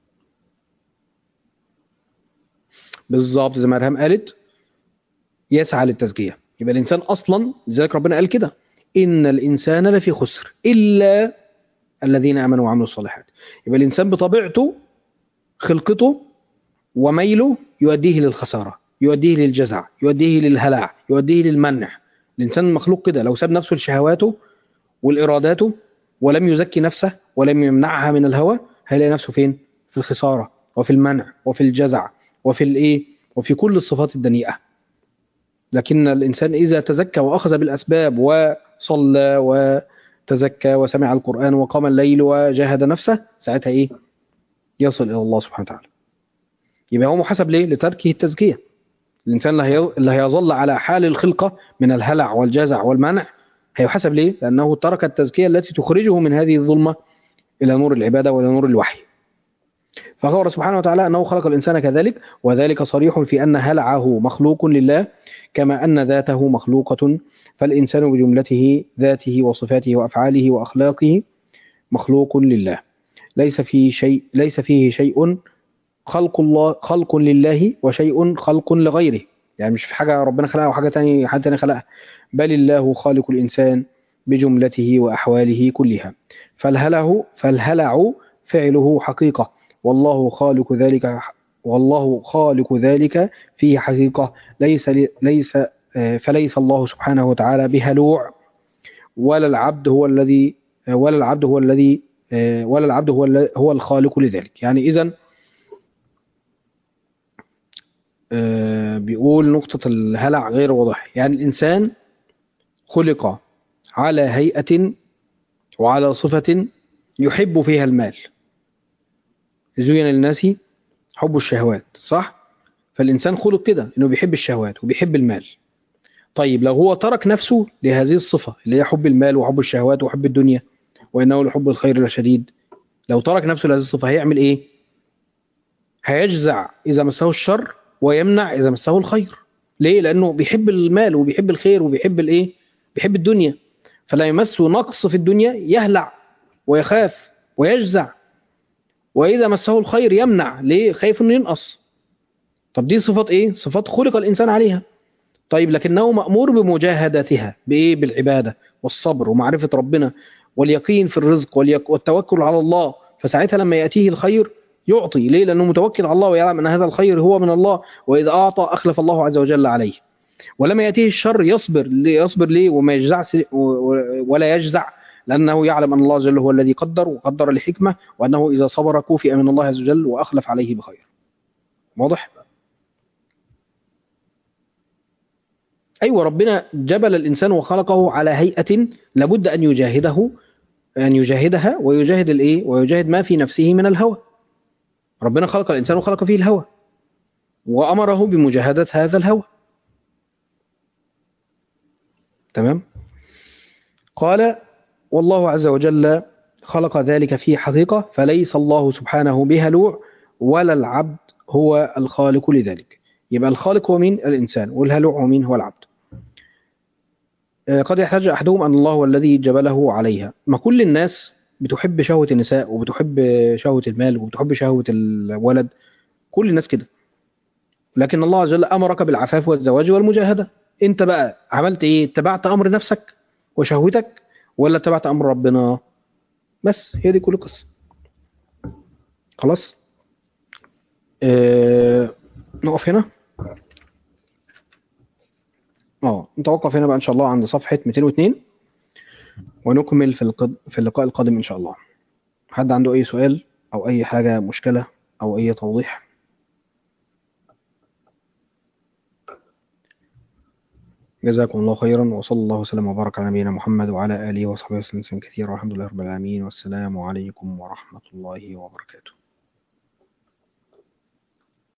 بالظبط زي ما ارهام قالت يسعى للتزكيه يبقى الانسان اصلا لذلك ربنا قال كده ان الانسان لفي خسر الا الذين امنوا وعملوا الصالحات يبقى الانسان بطبيعته خلقته وميله يؤديه للخساره يؤديه للجزع يؤديه للهلع يؤديه للمنع الانسان مخلوق كده لو ساب نفسه لشهواته والاراداته ولم يزكي نفسه ولم يمنعها من الهوى هيلاقي نفسه فين في الخساره وفي المنع وفي الجزع وفي الايه وفي كل الصفات الدنيئه لكن الانسان اذا تزكى واخذ بالاسباب وصلى وتزكى وسمع القران وقام الليل وجاهد نفسه ساعتها ايه يصل الى الله سبحانه وتعالى يبقى هو محاسب ليه لتركه التزكيه الانسان اللي هيظل على حال الخلقه من الهلع والجزع والمنع هيحاسب ليه لانه ترك التزكيه التي تخرجه من هذه الظلمه الى نور العباده والى نور الوحي فأخبر سبحانه وتعالى أنه خلق الإنسان كذلك وذلك صريح في أن هلعه مخلوق لله كما أن ذاته مخلوقة فالإنسان بجملته ذاته وصفاته وأفعاله وأخلاقه مخلوق لله ليس فيه شيء ليس فيه شيء خلق الله خلق لله وشيء خلق لغيره يعني مش في حاجة ربنا خلقها وحاجة تانية حاجة تانية خلقها بل الله خالق الإنسان بجملته وأحواله كلها فالهلع فالهلع فعله حقيقة والله خالق ذلك والله خالق ذلك فيه حقيقة ليس ليس فليس الله سبحانه وتعالى بهلوع ولا العبد هو الذي ولا العبد هو الذي ولا العبد هو هو الخالق لذلك يعني إذا آه، بيقول نقطة الهلع غير واضحة يعني الإنسان خلق على هيئة وعلى صفة يحب فيها المال زين للناس حب الشهوات صح؟ فالإنسان خلق كده إنه بيحب الشهوات وبيحب المال طيب لو هو ترك نفسه لهذه الصفة اللي هي حب المال وحب الشهوات وحب الدنيا وإنه لحب الخير لشديد لو ترك نفسه لهذه الصفة هيعمل إيه؟ هيجزع إذا مسه الشر ويمنع إذا مسه الخير ليه؟ لأنه بيحب المال وبيحب الخير وبيحب الإيه؟ بيحب الدنيا فلا يمسه نقص في الدنيا يهلع ويخاف ويجزع وإذا مسه الخير يمنع ليه؟ خايف إنه ينقص طب دي صفات إيه؟ صفات خلق الإنسان عليها طيب لكنه مأمور بمجاهدتها بإيه؟ بالعبادة والصبر ومعرفة ربنا واليقين في الرزق واليك- والتوكل على الله فساعتها لما يأتيه الخير يعطي ليه؟ لأنه متوكل على الله ويعلم أن هذا الخير هو من الله وإذا أعطى أخلف الله عز وجل عليه ولما يأتيه الشر يصبر ليه يصبر ليه وما يجزعش و- و- ولا يجزع لأنه يعلم أن الله جل هو الذي قدر وقدر لحكمة وأنه إذا صبر كوفئ من الله عز وجل وأخلف عليه بخير واضح؟ أيوة ربنا جبل الإنسان وخلقه على هيئة لابد أن يجاهده أن يجاهدها ويجاهد الإيه؟ ويجاهد ما في نفسه من الهوى ربنا خلق الإنسان وخلق فيه الهوى وأمره بمجاهدة هذا الهوى تمام قال والله عز وجل خلق ذلك في حقيقة فليس الله سبحانه بهلوع ولا العبد هو الخالق لذلك يبقى الخالق هو مين الإنسان والهلوع هو مين هو العبد آه، قد يحتاج أحدهم أن الله هو الذي جبله عليها ما كل الناس بتحب شهوة النساء وبتحب شهوة المال وبتحب شهوة الولد كل الناس كده لكن الله عز وجل أمرك بالعفاف والزواج والمجاهدة انت بقى عملت ايه اتبعت امر نفسك وشهوتك ولا اتبعت امر ربنا بس هي دي كل القصه خلاص اه نقف هنا اه نتوقف هنا بقى ان شاء الله عند صفحه 202 ونكمل في القد... في اللقاء القادم ان شاء الله حد عنده اي سؤال او اي حاجه مشكله او اي توضيح جزاكم الله خيرا وصلى الله وسلم وبارك على نبينا محمد وعلى اله وصحبه وسلم كثيرا والحمد لله رب العالمين والسلام عليكم ورحمه الله وبركاته